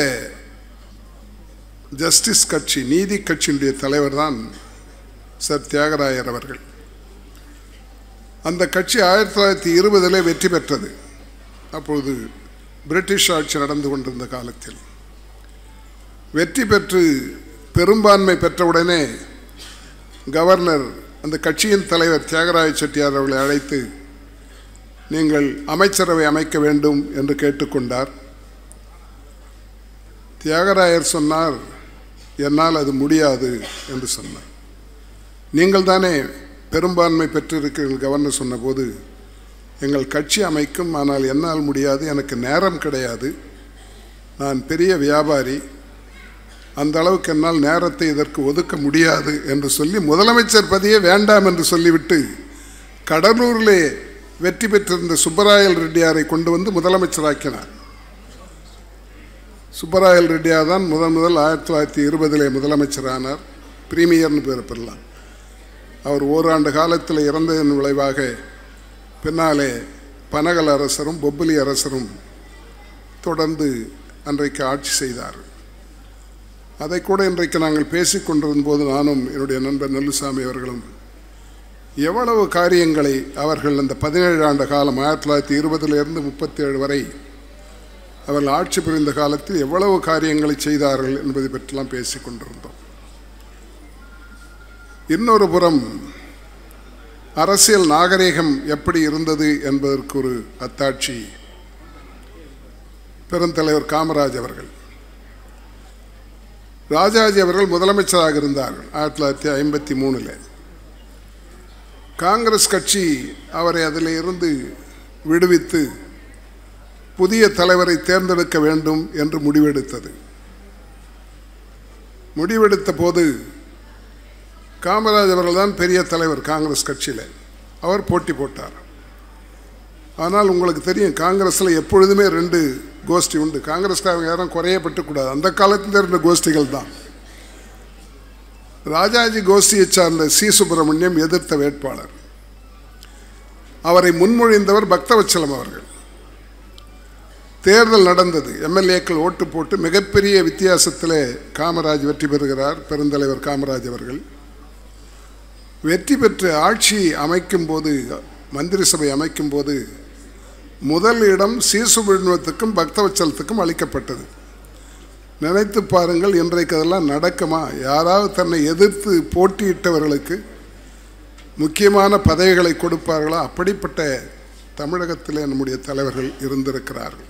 ஜஸ்டிஸ் கட்சி நீதி கட்சியினுடைய தலைவர் தான் சர் தியாகராயர் அவர்கள் அந்த கட்சி ஆயிரத்தி தொள்ளாயிரத்தி இருபதில் வெற்றி பெற்றது அப்பொழுது பிரிட்டிஷ் ஆட்சி நடந்து கொண்டிருந்த காலத்தில் வெற்றி பெற்று பெரும்பான்மை பெற்றவுடனே கவர்னர் அந்த கட்சியின் தலைவர் தியாகராய செட்டியார் அவர்களை அழைத்து நீங்கள் அமைச்சரவை அமைக்க வேண்டும் என்று கேட்டுக்கொண்டார் தியாகராயர் சொன்னார் என்னால் அது முடியாது என்று சொன்னார் நீங்கள் தானே பெரும்பான்மை பெற்றிருக்கிறீர்கள் கவர்னர் சொன்னபோது எங்கள் கட்சி அமைக்கும் ஆனால் என்னால் முடியாது எனக்கு நேரம் கிடையாது நான் பெரிய வியாபாரி அந்த அளவுக்கு என்னால் நேரத்தை இதற்கு ஒதுக்க முடியாது என்று சொல்லி முதலமைச்சர் பதவியே வேண்டாம் என்று சொல்லிவிட்டு கடலூரிலே வெற்றி பெற்றிருந்த சுப்பராயல் ரெட்டியாரை கொண்டு வந்து முதலமைச்சராக்கினார் சுப்பராயல் ரெட்டியார் தான் முதன் முதல் ஆயிரத்தி தொள்ளாயிரத்தி இருபதிலே முதலமைச்சரானார் பிரீமியர்னு பேர் பெறலாம் அவர் ஓராண்டு காலத்தில் இறந்ததன் விளைவாக பின்னாலே பனகல் அரசரும் பொப்பிலி அரசரும் தொடர்ந்து அன்றைக்கு ஆட்சி செய்தார் அதை கூட இன்றைக்கு நாங்கள் பேசிக் கொண்டிருந்த போது நானும் என்னுடைய நண்பர் நெல்லுசாமி அவர்களும் எவ்வளவு காரியங்களை அவர்கள் அந்த பதினேழு ஆண்டு காலம் ஆயிரத்தி தொள்ளாயிரத்தி இருபதிலிருந்து முப்பத்தி ஏழு வரை அவர்கள் ஆட்சி புரிந்த காலத்தில் எவ்வளவு காரியங்களை செய்தார்கள் என்பதை பற்றிலாம் பேசிக் கொண்டிருந்தோம் இன்னொரு புறம் அரசியல் நாகரிகம் எப்படி இருந்தது என்பதற்கு ஒரு அத்தாட்சி பெருந்தலைவர் காமராஜ் அவர்கள் ராஜாஜி அவர்கள் முதலமைச்சராக இருந்தார்கள் ஆயிரத்தி தொள்ளாயிரத்தி ஐம்பத்தி மூணில் காங்கிரஸ் கட்சி அவரை அதில் இருந்து விடுவித்து புதிய தலைவரை தேர்ந்தெடுக்க வேண்டும் என்று முடிவெடுத்தது முடிவெடுத்த போது காமராஜ் அவர்கள் தான் பெரிய தலைவர் காங்கிரஸ் கட்சியில் அவர் போட்டி போட்டார் ஆனால் உங்களுக்கு தெரியும் காங்கிரஸில் எப்பொழுதுமே ரெண்டு கோஷ்டி உண்டு காங்கிரஸ்காரங்க யாரும் குறையப்பட்டுக்கூடாது அந்த காலத்தில் இருந்த கோஷ்டிகள் தான் ராஜாஜி கோஷ்டியை சார்ந்த சி சுப்பிரமணியம் எதிர்த்த வேட்பாளர் அவரை முன்மொழிந்தவர் பக்தவச்சலம் அவர்கள் தேர்தல் நடந்தது எம்எல்ஏக்கள் ஓட்டு போட்டு மிகப்பெரிய வித்தியாசத்தில் காமராஜ் வெற்றி பெறுகிறார் பெருந்தலைவர் காமராஜ் அவர்கள் வெற்றி பெற்று ஆட்சி அமைக்கும் போது மந்திரி சபை அமைக்கும் போது முதல் இடம் சீசுபிரணத்துக்கும் பக்தவச்சலத்துக்கும் அளிக்கப்பட்டது நினைத்து பாருங்கள் இன்றைக்கு அதெல்லாம் நடக்குமா யாராவது தன்னை எதிர்த்து போட்டியிட்டவர்களுக்கு முக்கியமான பதவிகளை கொடுப்பார்களா அப்படிப்பட்ட தமிழகத்தில் நம்முடைய தலைவர்கள் இருந்திருக்கிறார்கள்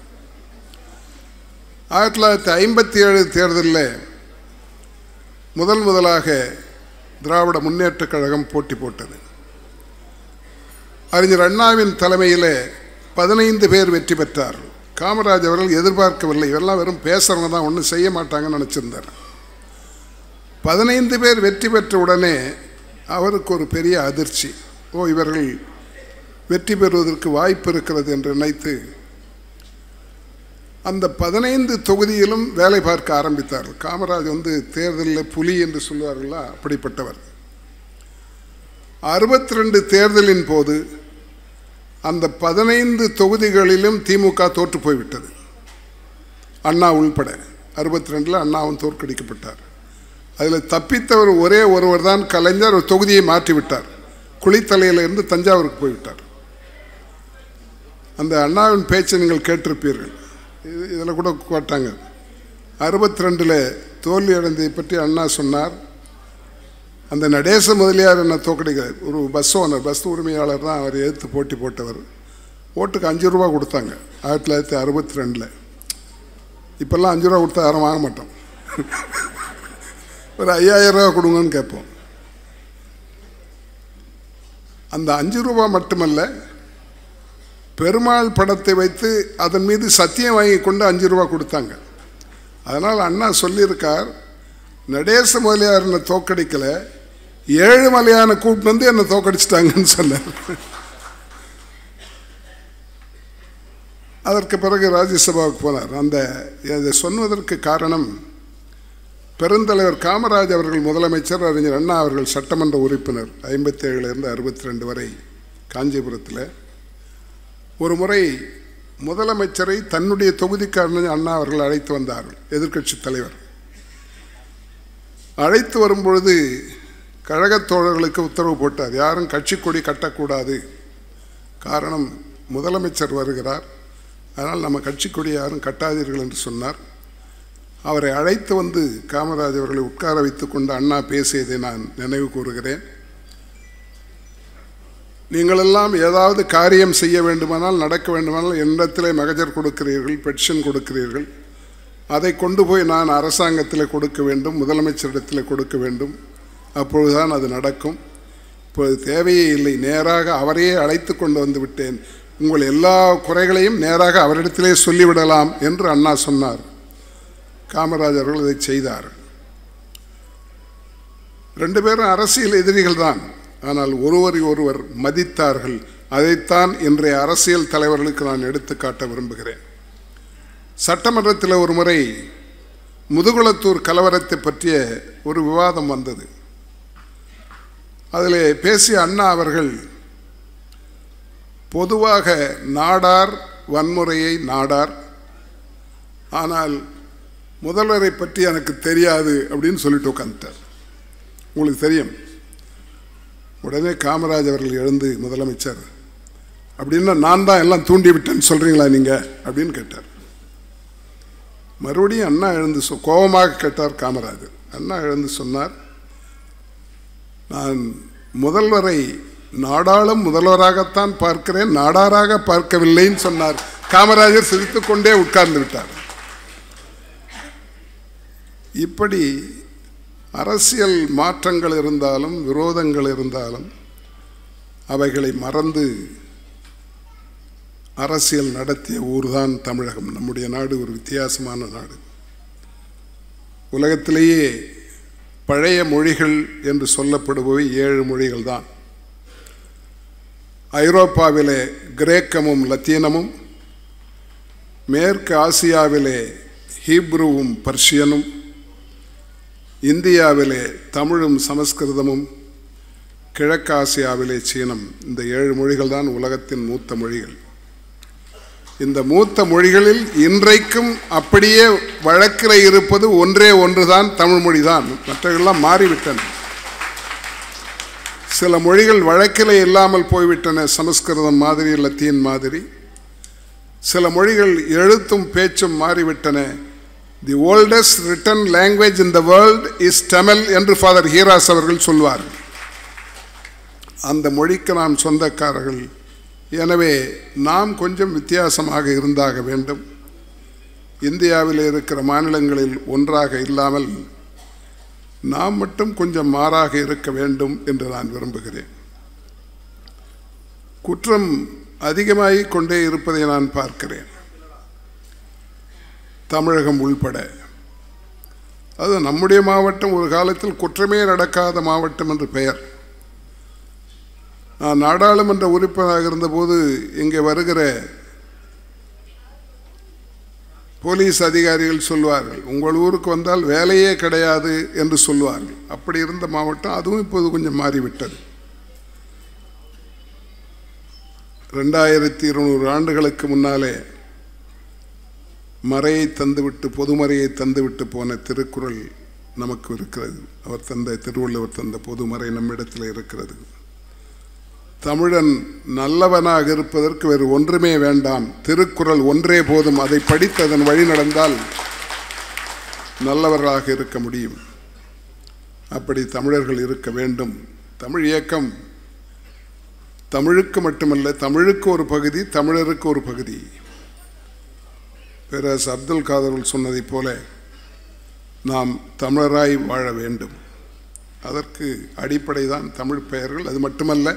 ஆயிரத்தி தொள்ளாயிரத்தி ஐம்பத்தி ஏழு தேர்தலில் முதல் முதலாக திராவிட முன்னேற்றக் கழகம் போட்டி போட்டது அறிஞர் அண்ணாவின் தலைமையிலே பதினைந்து பேர் வெற்றி பெற்றார்கள் காமராஜ் அவர்கள் எதிர்பார்க்கவில்லை இவெல்லாம் வெறும் பேசுறவங்க தான் ஒன்றும் செய்ய மாட்டாங்கன்னு நினச்சிருந்தார் பதினைந்து பேர் வெற்றி பெற்ற உடனே அவருக்கு ஒரு பெரிய அதிர்ச்சி ஓ இவர்கள் வெற்றி பெறுவதற்கு வாய்ப்பு இருக்கிறது என்று நினைத்து அந்த பதினைந்து தொகுதியிலும் வேலை பார்க்க ஆரம்பித்தார்கள் காமராஜ் வந்து தேர்தலில் புலி என்று சொல்லுவார்களா அப்படிப்பட்டவர் அறுபத்தி ரெண்டு தேர்தலின் போது அந்த பதினைந்து தொகுதிகளிலும் திமுக தோற்று போய்விட்டது அண்ணா உள்பட அறுபத்தி ரெண்டில் அண்ணாவும் தோற்கடிக்கப்பட்டார் அதில் தப்பித்தவர் ஒரே ஒருவர் தான் கலைஞர் ஒரு தொகுதியை மாற்றி விட்டார் குளித்தலையில இருந்து தஞ்சாவூருக்கு போய்விட்டார் அந்த அண்ணாவின் பேச்சை நீங்கள் கேட்டிருப்பீர்கள் இது இதில் கூட கேட்டாங்க அறுபத்தி ரெண்டில் தோல்வி அடைந்ததை பற்றி அண்ணா சொன்னார் அந்த நடேச முதலியார் என்ன தோக்கடிக்கிறார் ஒரு பஸ் ஓனர் பஸ் உரிமையாளர் தான் அவர் எதிர்த்து போட்டி போட்டவர் ஓட்டுக்கு அஞ்சு ரூபா கொடுத்தாங்க ஆயிரத்தி தொள்ளாயிரத்தி அறுபத்தி ரெண்டில் இப்போல்லாம் அஞ்சு ரூபா கொடுத்தா யாரும் வாங்க மாட்டோம் ஒரு ஐயாயிரம் ரூபா கொடுங்கன்னு கேட்போம் அந்த அஞ்சு ரூபா மட்டுமல்ல பெருமாள் படத்தை வைத்து அதன் மீது சத்தியம் வாங்கி கொண்டு அஞ்சு ரூபா கொடுத்தாங்க அதனால் அண்ணா சொல்லியிருக்கார் நடேச முதலியார் என்னை தோக்கடிக்கலை ஏழு மலையான கூப்பிட்டு வந்து என்னை தோக்கடிச்சிட்டாங்கன்னு சொன்னார் அதற்கு பிறகு ராஜ்யசபாவுக்கு போனார் அந்த இதை சொன்னதற்கு காரணம் பெருந்தலைவர் காமராஜ் அவர்கள் முதலமைச்சர் அறிஞர் அண்ணா அவர்கள் சட்டமன்ற உறுப்பினர் ஐம்பத்தி ஏழுலேருந்து அறுபத்தி ரெண்டு வரை காஞ்சிபுரத்தில் ஒரு முறை முதலமைச்சரை தன்னுடைய தொகுதிக்காரன் அண்ணா அவர்கள் அழைத்து வந்தார்கள் எதிர்க்கட்சி தலைவர் அழைத்து வரும்பொழுது கழகத் தோழர்களுக்கு உத்தரவு போட்டார் யாரும் கட்சி கொடி கட்டக்கூடாது காரணம் முதலமைச்சர் வருகிறார் அதனால் நம்ம கட்சி கொடி யாரும் கட்டாதீர்கள் என்று சொன்னார் அவரை அழைத்து வந்து காமராஜ் அவர்களை உட்கார வைத்துக் கொண்டு அண்ணா பேசியதை நான் நினைவு கூறுகிறேன் நீங்களெல்லாம் ஏதாவது காரியம் செய்ய வேண்டுமானால் நடக்க வேண்டுமானால் என்னிடத்திலே மகஜர் கொடுக்கிறீர்கள் பெட்ஷன் கொடுக்கிறீர்கள் அதை கொண்டு போய் நான் அரசாங்கத்தில் கொடுக்க வேண்டும் முதலமைச்சரிடத்தில் கொடுக்க வேண்டும் அப்பொழுதுதான் அது நடக்கும் இப்பொழுது தேவையே இல்லை நேராக அவரையே அழைத்து கொண்டு வந்து விட்டேன் உங்கள் எல்லா குறைகளையும் நேராக அவரிடத்திலே சொல்லிவிடலாம் என்று அண்ணா சொன்னார் காமராஜ் அவர்கள் இதை செய்தார் ரெண்டு பேரும் அரசியல் எதிரிகள் தான் ஆனால் ஒருவரை ஒருவர் மதித்தார்கள் அதைத்தான் இன்றைய அரசியல் தலைவர்களுக்கு நான் எடுத்து காட்ட விரும்புகிறேன் சட்டமன்றத்தில் ஒரு முறை முதுகுளத்தூர் கலவரத்தை பற்றிய ஒரு விவாதம் வந்தது அதில் பேசிய அண்ணா அவர்கள் பொதுவாக நாடார் வன்முறையை நாடார் ஆனால் முதல்வரை பற்றி எனக்கு தெரியாது அப்படின்னு சொல்லிட்டு உட்காந்துட்டார் உங்களுக்கு தெரியும் உடனே காமராஜ் அவர்கள் எழுந்து முதலமைச்சர் அப்படின்னா நான் தான் எல்லாம் தூண்டி விட்டேன்னு சொல்கிறீங்களா நீங்கள் அப்படின்னு கேட்டார் மறுபடியும் அண்ணா எழுந்து சொ கோபமாக கேட்டார் காமராஜர் அண்ணா எழுந்து சொன்னார் நான் முதல்வரை நாடாளும் முதல்வராகத்தான் பார்க்கிறேன் நாடாராக பார்க்கவில்லைன்னு சொன்னார் காமராஜர் சிரித்துக்கொண்டே உட்கார்ந்து விட்டார் இப்படி அரசியல் மாற்றங்கள் இருந்தாலும் விரோதங்கள் இருந்தாலும் அவைகளை மறந்து அரசியல் நடத்திய ஊர்தான் தமிழகம் நம்முடைய நாடு ஒரு வித்தியாசமான நாடு உலகத்திலேயே பழைய மொழிகள் என்று சொல்லப்படுபவை ஏழு மொழிகள் தான் ஐரோப்பாவிலே கிரேக்கமும் லத்தீனமும் மேற்கு ஆசியாவிலே ஹீப்ருவும் பர்ஷியனும் இந்தியாவிலே தமிழும் சமஸ்கிருதமும் கிழக்காசியாவிலே சீனம் இந்த ஏழு மொழிகள் தான் உலகத்தின் மூத்த மொழிகள் இந்த மூத்த மொழிகளில் இன்றைக்கும் அப்படியே வழக்கில் இருப்பது ஒன்றே ஒன்றுதான் தமிழ் மொழி தான் மற்றவர்கள்லாம் மாறிவிட்டன சில மொழிகள் வழக்கில் இல்லாமல் போய்விட்டன சமஸ்கிருதம் மாதிரி லத்தீன் மாதிரி சில மொழிகள் எழுத்தும் பேச்சும் மாறிவிட்டன the oldest written language in the world is Tamil என்று ஃபாதர் ஹீராஸ் அவர்கள் சொல்வார்கள் அந்த மொழிக்கு நாம் சொந்தக்காரர்கள் எனவே நாம் கொஞ்சம் வித்தியாசமாக இருந்தாக வேண்டும் இந்தியாவில் இருக்கிற மாநிலங்களில் ஒன்றாக இல்லாமல் நாம் மட்டும் கொஞ்சம் மாறாக இருக்க வேண்டும் என்று நான் விரும்புகிறேன் குற்றம் அதிகமாகிக் கொண்டே இருப்பதை நான் பார்க்கிறேன் தமிழகம் உள்பட அது நம்முடைய மாவட்டம் ஒரு காலத்தில் குற்றமே நடக்காத மாவட்டம் என்று பெயர் நான் நாடாளுமன்ற உறுப்பினராக இருந்தபோது இங்கே வருகிற போலீஸ் அதிகாரிகள் சொல்வார்கள் உங்கள் ஊருக்கு வந்தால் வேலையே கிடையாது என்று சொல்வார்கள் அப்படி இருந்த மாவட்டம் அதுவும் இப்போது கொஞ்சம் மாறிவிட்டது ரெண்டாயிரத்தி இருநூறு ஆண்டுகளுக்கு முன்னாலே மறையை தந்துவிட்டு பொதுமறையை தந்துவிட்டு போன திருக்குறள் நமக்கு இருக்கிறது அவர் தந்த திருவள்ளுவர் தந்த பொதுமறை நம்மிடத்தில் இருக்கிறது தமிழன் நல்லவனாக இருப்பதற்கு வேறு ஒன்றுமே வேண்டாம் திருக்குறள் ஒன்றே போதும் அதை படித்து அதன் வழி நடந்தால் நல்லவர்களாக இருக்க முடியும் அப்படி தமிழர்கள் இருக்க வேண்டும் தமிழ் இயக்கம் தமிழுக்கு மட்டுமல்ல தமிழுக்கு ஒரு பகுதி தமிழருக்கு ஒரு பகுதி பேரரசு அப்துல் காதர் சொன்னதைப் போல நாம் தமிழராய் வாழ வேண்டும் அதற்கு அடிப்படை தான் தமிழ் பெயர்கள் அது மட்டுமல்ல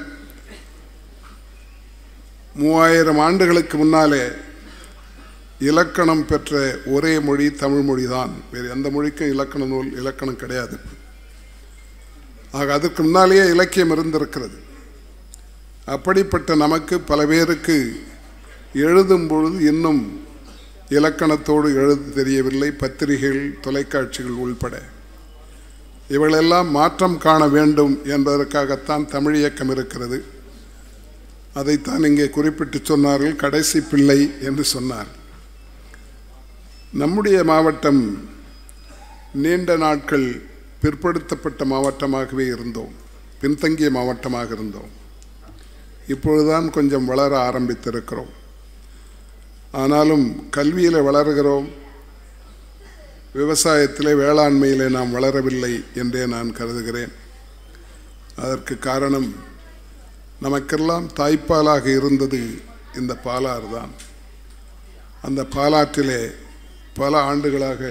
மூவாயிரம் ஆண்டுகளுக்கு முன்னாலே இலக்கணம் பெற்ற ஒரே மொழி தமிழ் மொழி தான் வேறு எந்த மொழிக்கும் இலக்கண நூல் இலக்கணம் கிடையாது ஆக அதற்கு முன்னாலேயே இலக்கியம் இருந்திருக்கிறது அப்படிப்பட்ட நமக்கு பல பேருக்கு எழுதும் பொழுது இன்னும் இலக்கணத்தோடு எழுத தெரியவில்லை பத்திரிகைகள் தொலைக்காட்சிகள் உள்பட இவளெல்லாம் மாற்றம் காண வேண்டும் என்பதற்காகத்தான் தமிழ் இயக்கம் இருக்கிறது அதைத்தான் இங்கே குறிப்பிட்டு சொன்னார்கள் கடைசி பிள்ளை என்று சொன்னார் நம்முடைய மாவட்டம் நீண்ட நாட்கள் பிற்படுத்தப்பட்ட மாவட்டமாகவே இருந்தோம் பின்தங்கிய மாவட்டமாக இருந்தோம் இப்பொழுதுதான் கொஞ்சம் வளர ஆரம்பித்திருக்கிறோம் ஆனாலும் கல்வியில் வளர்கிறோம் விவசாயத்திலே வேளாண்மையிலே நாம் வளரவில்லை என்றே நான் கருதுகிறேன் அதற்கு காரணம் நமக்கெல்லாம் தாய்ப்பாலாக இருந்தது இந்த பாலாறு தான் அந்த பாலாற்றிலே பல ஆண்டுகளாக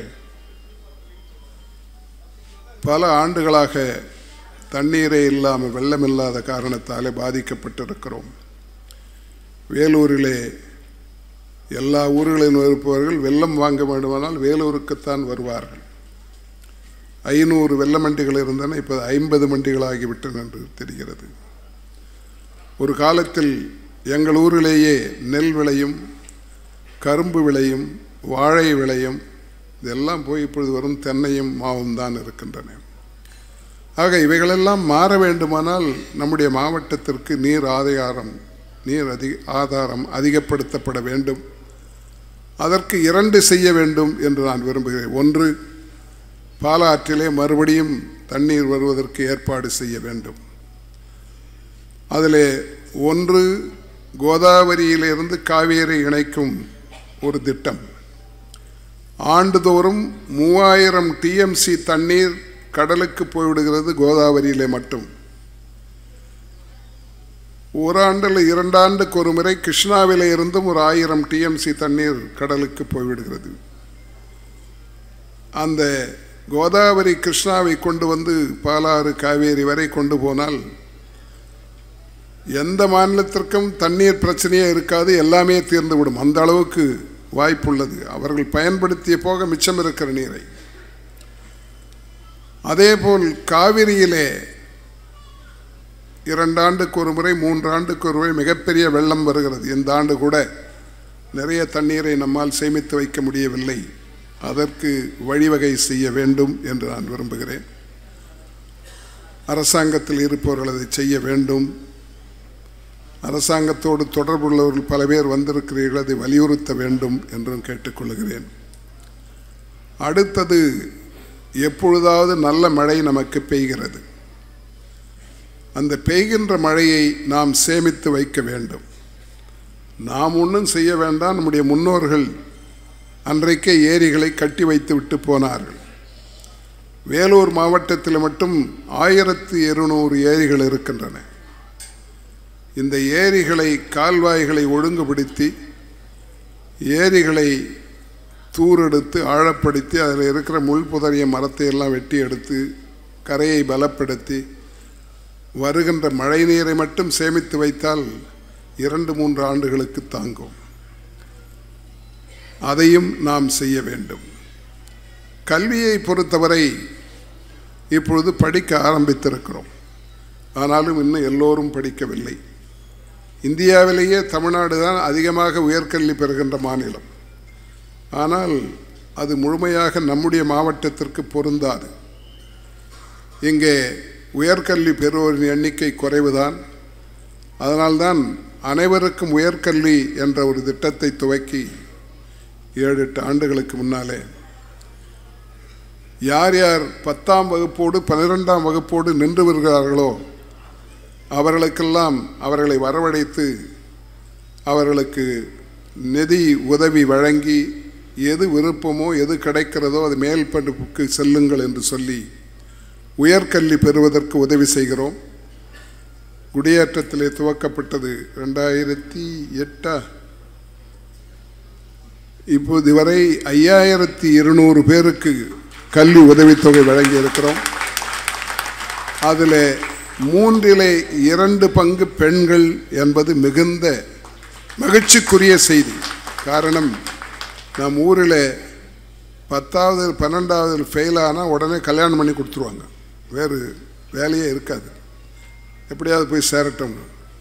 பல ஆண்டுகளாக தண்ணீரே இல்லாமல் வெள்ளம் இல்லாத காரணத்தாலே பாதிக்கப்பட்டிருக்கிறோம் வேலூரிலே எல்லா ஊர்களிலும் இருப்பவர்கள் வெள்ளம் வாங்க வேண்டுமானால் வேலூருக்குத்தான் வருவார்கள் ஐநூறு வெள்ள மண்டிகள் இருந்தன இப்போ ஐம்பது மண்டிகளாகிவிட்டன என்று தெரிகிறது ஒரு காலத்தில் எங்கள் ஊரிலேயே நெல் விளையும் கரும்பு விளையும் வாழை விளையும் இதெல்லாம் போய் இப்பொழுது வரும் தென்னையும் மாவும் தான் இருக்கின்றன ஆக இவைகளெல்லாம் மாற வேண்டுமானால் நம்முடைய மாவட்டத்திற்கு நீர் ஆதாரம் நீர் அதிக ஆதாரம் அதிகப்படுத்தப்பட வேண்டும் அதற்கு இரண்டு செய்ய வேண்டும் என்று நான் விரும்புகிறேன் ஒன்று பாலாற்றிலே மறுபடியும் தண்ணீர் வருவதற்கு ஏற்பாடு செய்ய வேண்டும் அதில் ஒன்று கோதாவரியிலிருந்து காவேரி இணைக்கும் ஒரு திட்டம் ஆண்டுதோறும் மூவாயிரம் டிஎம்சி தண்ணீர் கடலுக்கு போய்விடுகிறது கோதாவரியிலே மட்டும் ஒரு ஆண்டில் இரண்டாண்டுக்கு ஒரு முறை கிருஷ்ணாவிலே இருந்தும் ஒரு ஆயிரம் டிஎம்சி தண்ணீர் கடலுக்கு போய்விடுகிறது அந்த கோதாவரி கிருஷ்ணாவை கொண்டு வந்து பாலாறு காவேரி வரை கொண்டு போனால் எந்த மாநிலத்திற்கும் தண்ணீர் பிரச்சனையே இருக்காது எல்லாமே தீர்ந்து விடும் அந்த அளவுக்கு வாய்ப்புள்ளது அவர்கள் பயன்படுத்திய போக மிச்சம் இருக்கிற நீரை அதேபோல் காவிரியிலே இரண்டாண்டுக்கு ஒரு முறை மூன்று ஆண்டுக்கு ஒரு முறை மிகப்பெரிய வெள்ளம் வருகிறது இந்த ஆண்டு கூட நிறைய தண்ணீரை நம்மால் சேமித்து வைக்க முடியவில்லை அதற்கு வழிவகை செய்ய வேண்டும் என்று நான் விரும்புகிறேன் அரசாங்கத்தில் இருப்பவர்கள் அதை செய்ய வேண்டும் அரசாங்கத்தோடு தொடர்புள்ளவர்கள் பல பேர் வந்திருக்கிறீர்கள் அதை வலியுறுத்த வேண்டும் என்றும் கேட்டுக்கொள்கிறேன் அடுத்தது எப்பொழுதாவது நல்ல மழை நமக்கு பெய்கிறது அந்த பெய்கின்ற மழையை நாம் சேமித்து வைக்க வேண்டும் நாம் ஒன்றும் செய்ய வேண்டாம் நம்முடைய முன்னோர்கள் அன்றைக்கே ஏரிகளை கட்டி வைத்து விட்டு போனார்கள் வேலூர் மாவட்டத்தில் மட்டும் ஆயிரத்து இருநூறு ஏரிகள் இருக்கின்றன இந்த ஏரிகளை கால்வாய்களை ஒழுங்குபடுத்தி ஏரிகளை தூரெடுத்து ஆழப்படுத்தி அதில் இருக்கிற முள் புதறிய மரத்தை எல்லாம் வெட்டி எடுத்து கரையை பலப்படுத்தி வருகின்ற மழை நீரை மட்டும் சேமித்து வைத்தால் இரண்டு மூன்று ஆண்டுகளுக்கு தாங்கும் அதையும் நாம் செய்ய வேண்டும் கல்வியை பொறுத்தவரை இப்பொழுது படிக்க ஆரம்பித்திருக்கிறோம் ஆனாலும் இன்னும் எல்லோரும் படிக்கவில்லை இந்தியாவிலேயே தமிழ்நாடு தான் அதிகமாக உயர்கல்வி பெறுகின்ற மாநிலம் ஆனால் அது முழுமையாக நம்முடைய மாவட்டத்திற்கு பொருந்தாது இங்கே உயர்கல்வி பெறுவோரின் எண்ணிக்கை குறைவுதான் அதனால்தான் அனைவருக்கும் உயர்கல்வி என்ற ஒரு திட்டத்தை துவக்கி ஏழு எட்டு ஆண்டுகளுக்கு முன்னாலே யார் யார் பத்தாம் வகுப்போடு பன்னிரெண்டாம் வகுப்போடு நின்று வருகிறார்களோ அவர்களுக்கெல்லாம் அவர்களை வரவழைத்து அவர்களுக்கு நிதி உதவி வழங்கி எது விருப்பமோ எது கிடைக்கிறதோ அது மேல் படிப்புக்கு செல்லுங்கள் என்று சொல்லி உயர்கல்வி பெறுவதற்கு உதவி செய்கிறோம் குடியேற்றத்திலே துவக்கப்பட்டது ரெண்டாயிரத்தி எட்டா இப்போது வரை ஐயாயிரத்தி இருநூறு பேருக்கு கல்வி உதவித்தொகை வழங்கி இருக்கிறோம் அதில் மூன்றிலே இரண்டு பங்கு பெண்கள் என்பது மிகுந்த மகிழ்ச்சிக்குரிய செய்தி காரணம் நம் ஊரில் பத்தாவது பன்னெண்டாவது ஃபெயில் ஆனால் உடனே கல்யாணம் பண்ணி கொடுத்துருவாங்க வேறு வேலையே இருக்காது எப்படியாவது போய் சேரட்டும்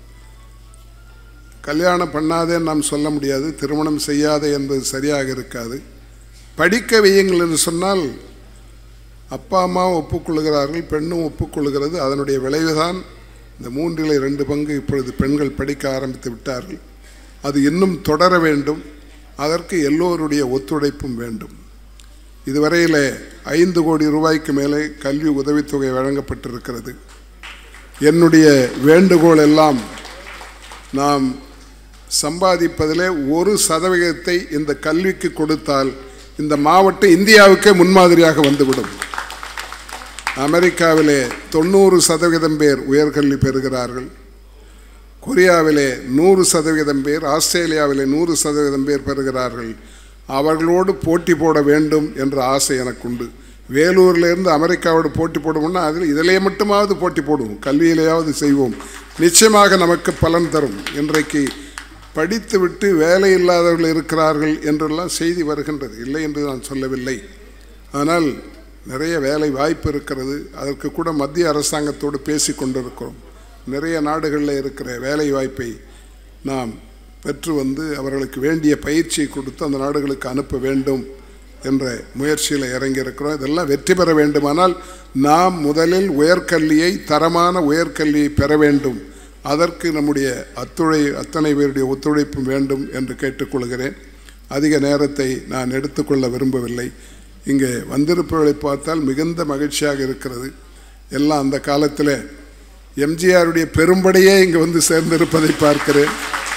கல்யாணம் பண்ணாதேன்னு நாம் சொல்ல முடியாது திருமணம் செய்யாதே என்பது சரியாக இருக்காது படிக்க வையுங்கள் என்று சொன்னால் அப்பா அம்மா ஒப்புக்கொள்கிறார்கள் பெண்ணும் ஒப்புக்கொள்கிறது அதனுடைய விளைவுதான் இந்த மூன்றில் இரண்டு பங்கு இப்பொழுது பெண்கள் படிக்க ஆரம்பித்து விட்டார்கள் அது இன்னும் தொடர வேண்டும் அதற்கு எல்லோருடைய ஒத்துழைப்பும் வேண்டும் இதுவரையில் ஐந்து கோடி ரூபாய்க்கு மேலே கல்வி உதவித்தொகை வழங்கப்பட்டிருக்கிறது என்னுடைய வேண்டுகோள் எல்லாம் நாம் சம்பாதிப்பதிலே ஒரு சதவிகிதத்தை இந்த கல்விக்கு கொடுத்தால் இந்த மாவட்டம் இந்தியாவுக்கே முன்மாதிரியாக வந்துவிடும் அமெரிக்காவிலே தொண்ணூறு சதவீதம் பேர் உயர்கல்வி பெறுகிறார்கள் கொரியாவிலே நூறு சதவீதம் பேர் ஆஸ்திரேலியாவிலே நூறு சதவீதம் பேர் பெறுகிறார்கள் அவர்களோடு போட்டி போட வேண்டும் என்ற ஆசை எனக்குண்டு வேலூர்லேருந்து அமெரிக்காவோடு போட்டி போடுவோம்னா அதில் இதிலே மட்டுமாவது போட்டி போடுவோம் கல்வியிலேயாவது செய்வோம் நிச்சயமாக நமக்கு பலன் தரும் இன்றைக்கு படித்துவிட்டு வேலை இல்லாதவர்கள் இருக்கிறார்கள் என்றெல்லாம் செய்தி வருகின்றது இல்லை என்று நான் சொல்லவில்லை ஆனால் நிறைய வேலை வாய்ப்பு இருக்கிறது அதற்கு கூட மத்திய அரசாங்கத்தோடு பேசி கொண்டிருக்கிறோம் நிறைய நாடுகளில் இருக்கிற வேலை வாய்ப்பை நாம் பெற்று வந்து அவர்களுக்கு வேண்டிய பயிற்சியை கொடுத்து அந்த நாடுகளுக்கு அனுப்ப வேண்டும் என்ற முயற்சியில் இறங்கியிருக்கிறோம் இதெல்லாம் வெற்றி பெற வேண்டுமானால் நாம் முதலில் உயர்கல்வியை தரமான உயர்கல்வியை பெற வேண்டும் அதற்கு நம்முடைய அத்துழை அத்தனை பேருடைய ஒத்துழைப்பும் வேண்டும் என்று கேட்டுக்கொள்கிறேன் அதிக நேரத்தை நான் எடுத்துக்கொள்ள விரும்பவில்லை இங்கே வந்திருப்பவர்களை பார்த்தால் மிகுந்த மகிழ்ச்சியாக இருக்கிறது எல்லாம் அந்த காலத்தில் எம்ஜிஆருடைய பெரும்படையே இங்கே வந்து சேர்ந்திருப்பதை பார்க்கிறேன்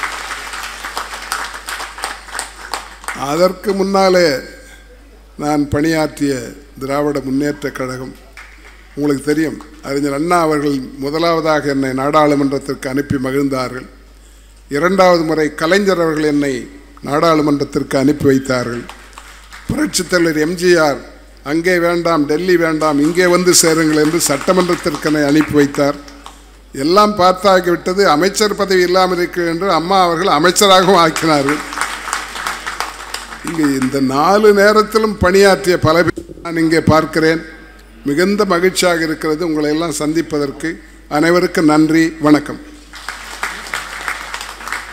அதற்கு முன்னாலே நான் பணியாற்றிய திராவிட முன்னேற்ற கழகம் உங்களுக்கு தெரியும் அறிஞர் அண்ணா அவர்கள் முதலாவதாக என்னை நாடாளுமன்றத்திற்கு அனுப்பி மகிழ்ந்தார்கள் இரண்டாவது முறை கலைஞர் அவர்கள் என்னை நாடாளுமன்றத்திற்கு அனுப்பி வைத்தார்கள் புரட்சித் தலைவர் எம்ஜிஆர் அங்கே வேண்டாம் டெல்லி வேண்டாம் இங்கே வந்து சேருங்கள் என்று சட்டமன்றத்திற்கு என்னை அனுப்பி வைத்தார் எல்லாம் பார்த்தாகிவிட்டது அமைச்சர் பதவி இல்லாமல் இருக்கிறது என்று அம்மா அவர்கள் அமைச்சராகவும் ஆக்கினார்கள் இங்கே இந்த நாலு நேரத்திலும் பணியாற்றிய பல பேர் நான் இங்கே பார்க்கிறேன் மிகுந்த மகிழ்ச்சியாக இருக்கிறது உங்களை எல்லாம் சந்திப்பதற்கு அனைவருக்கும் நன்றி வணக்கம்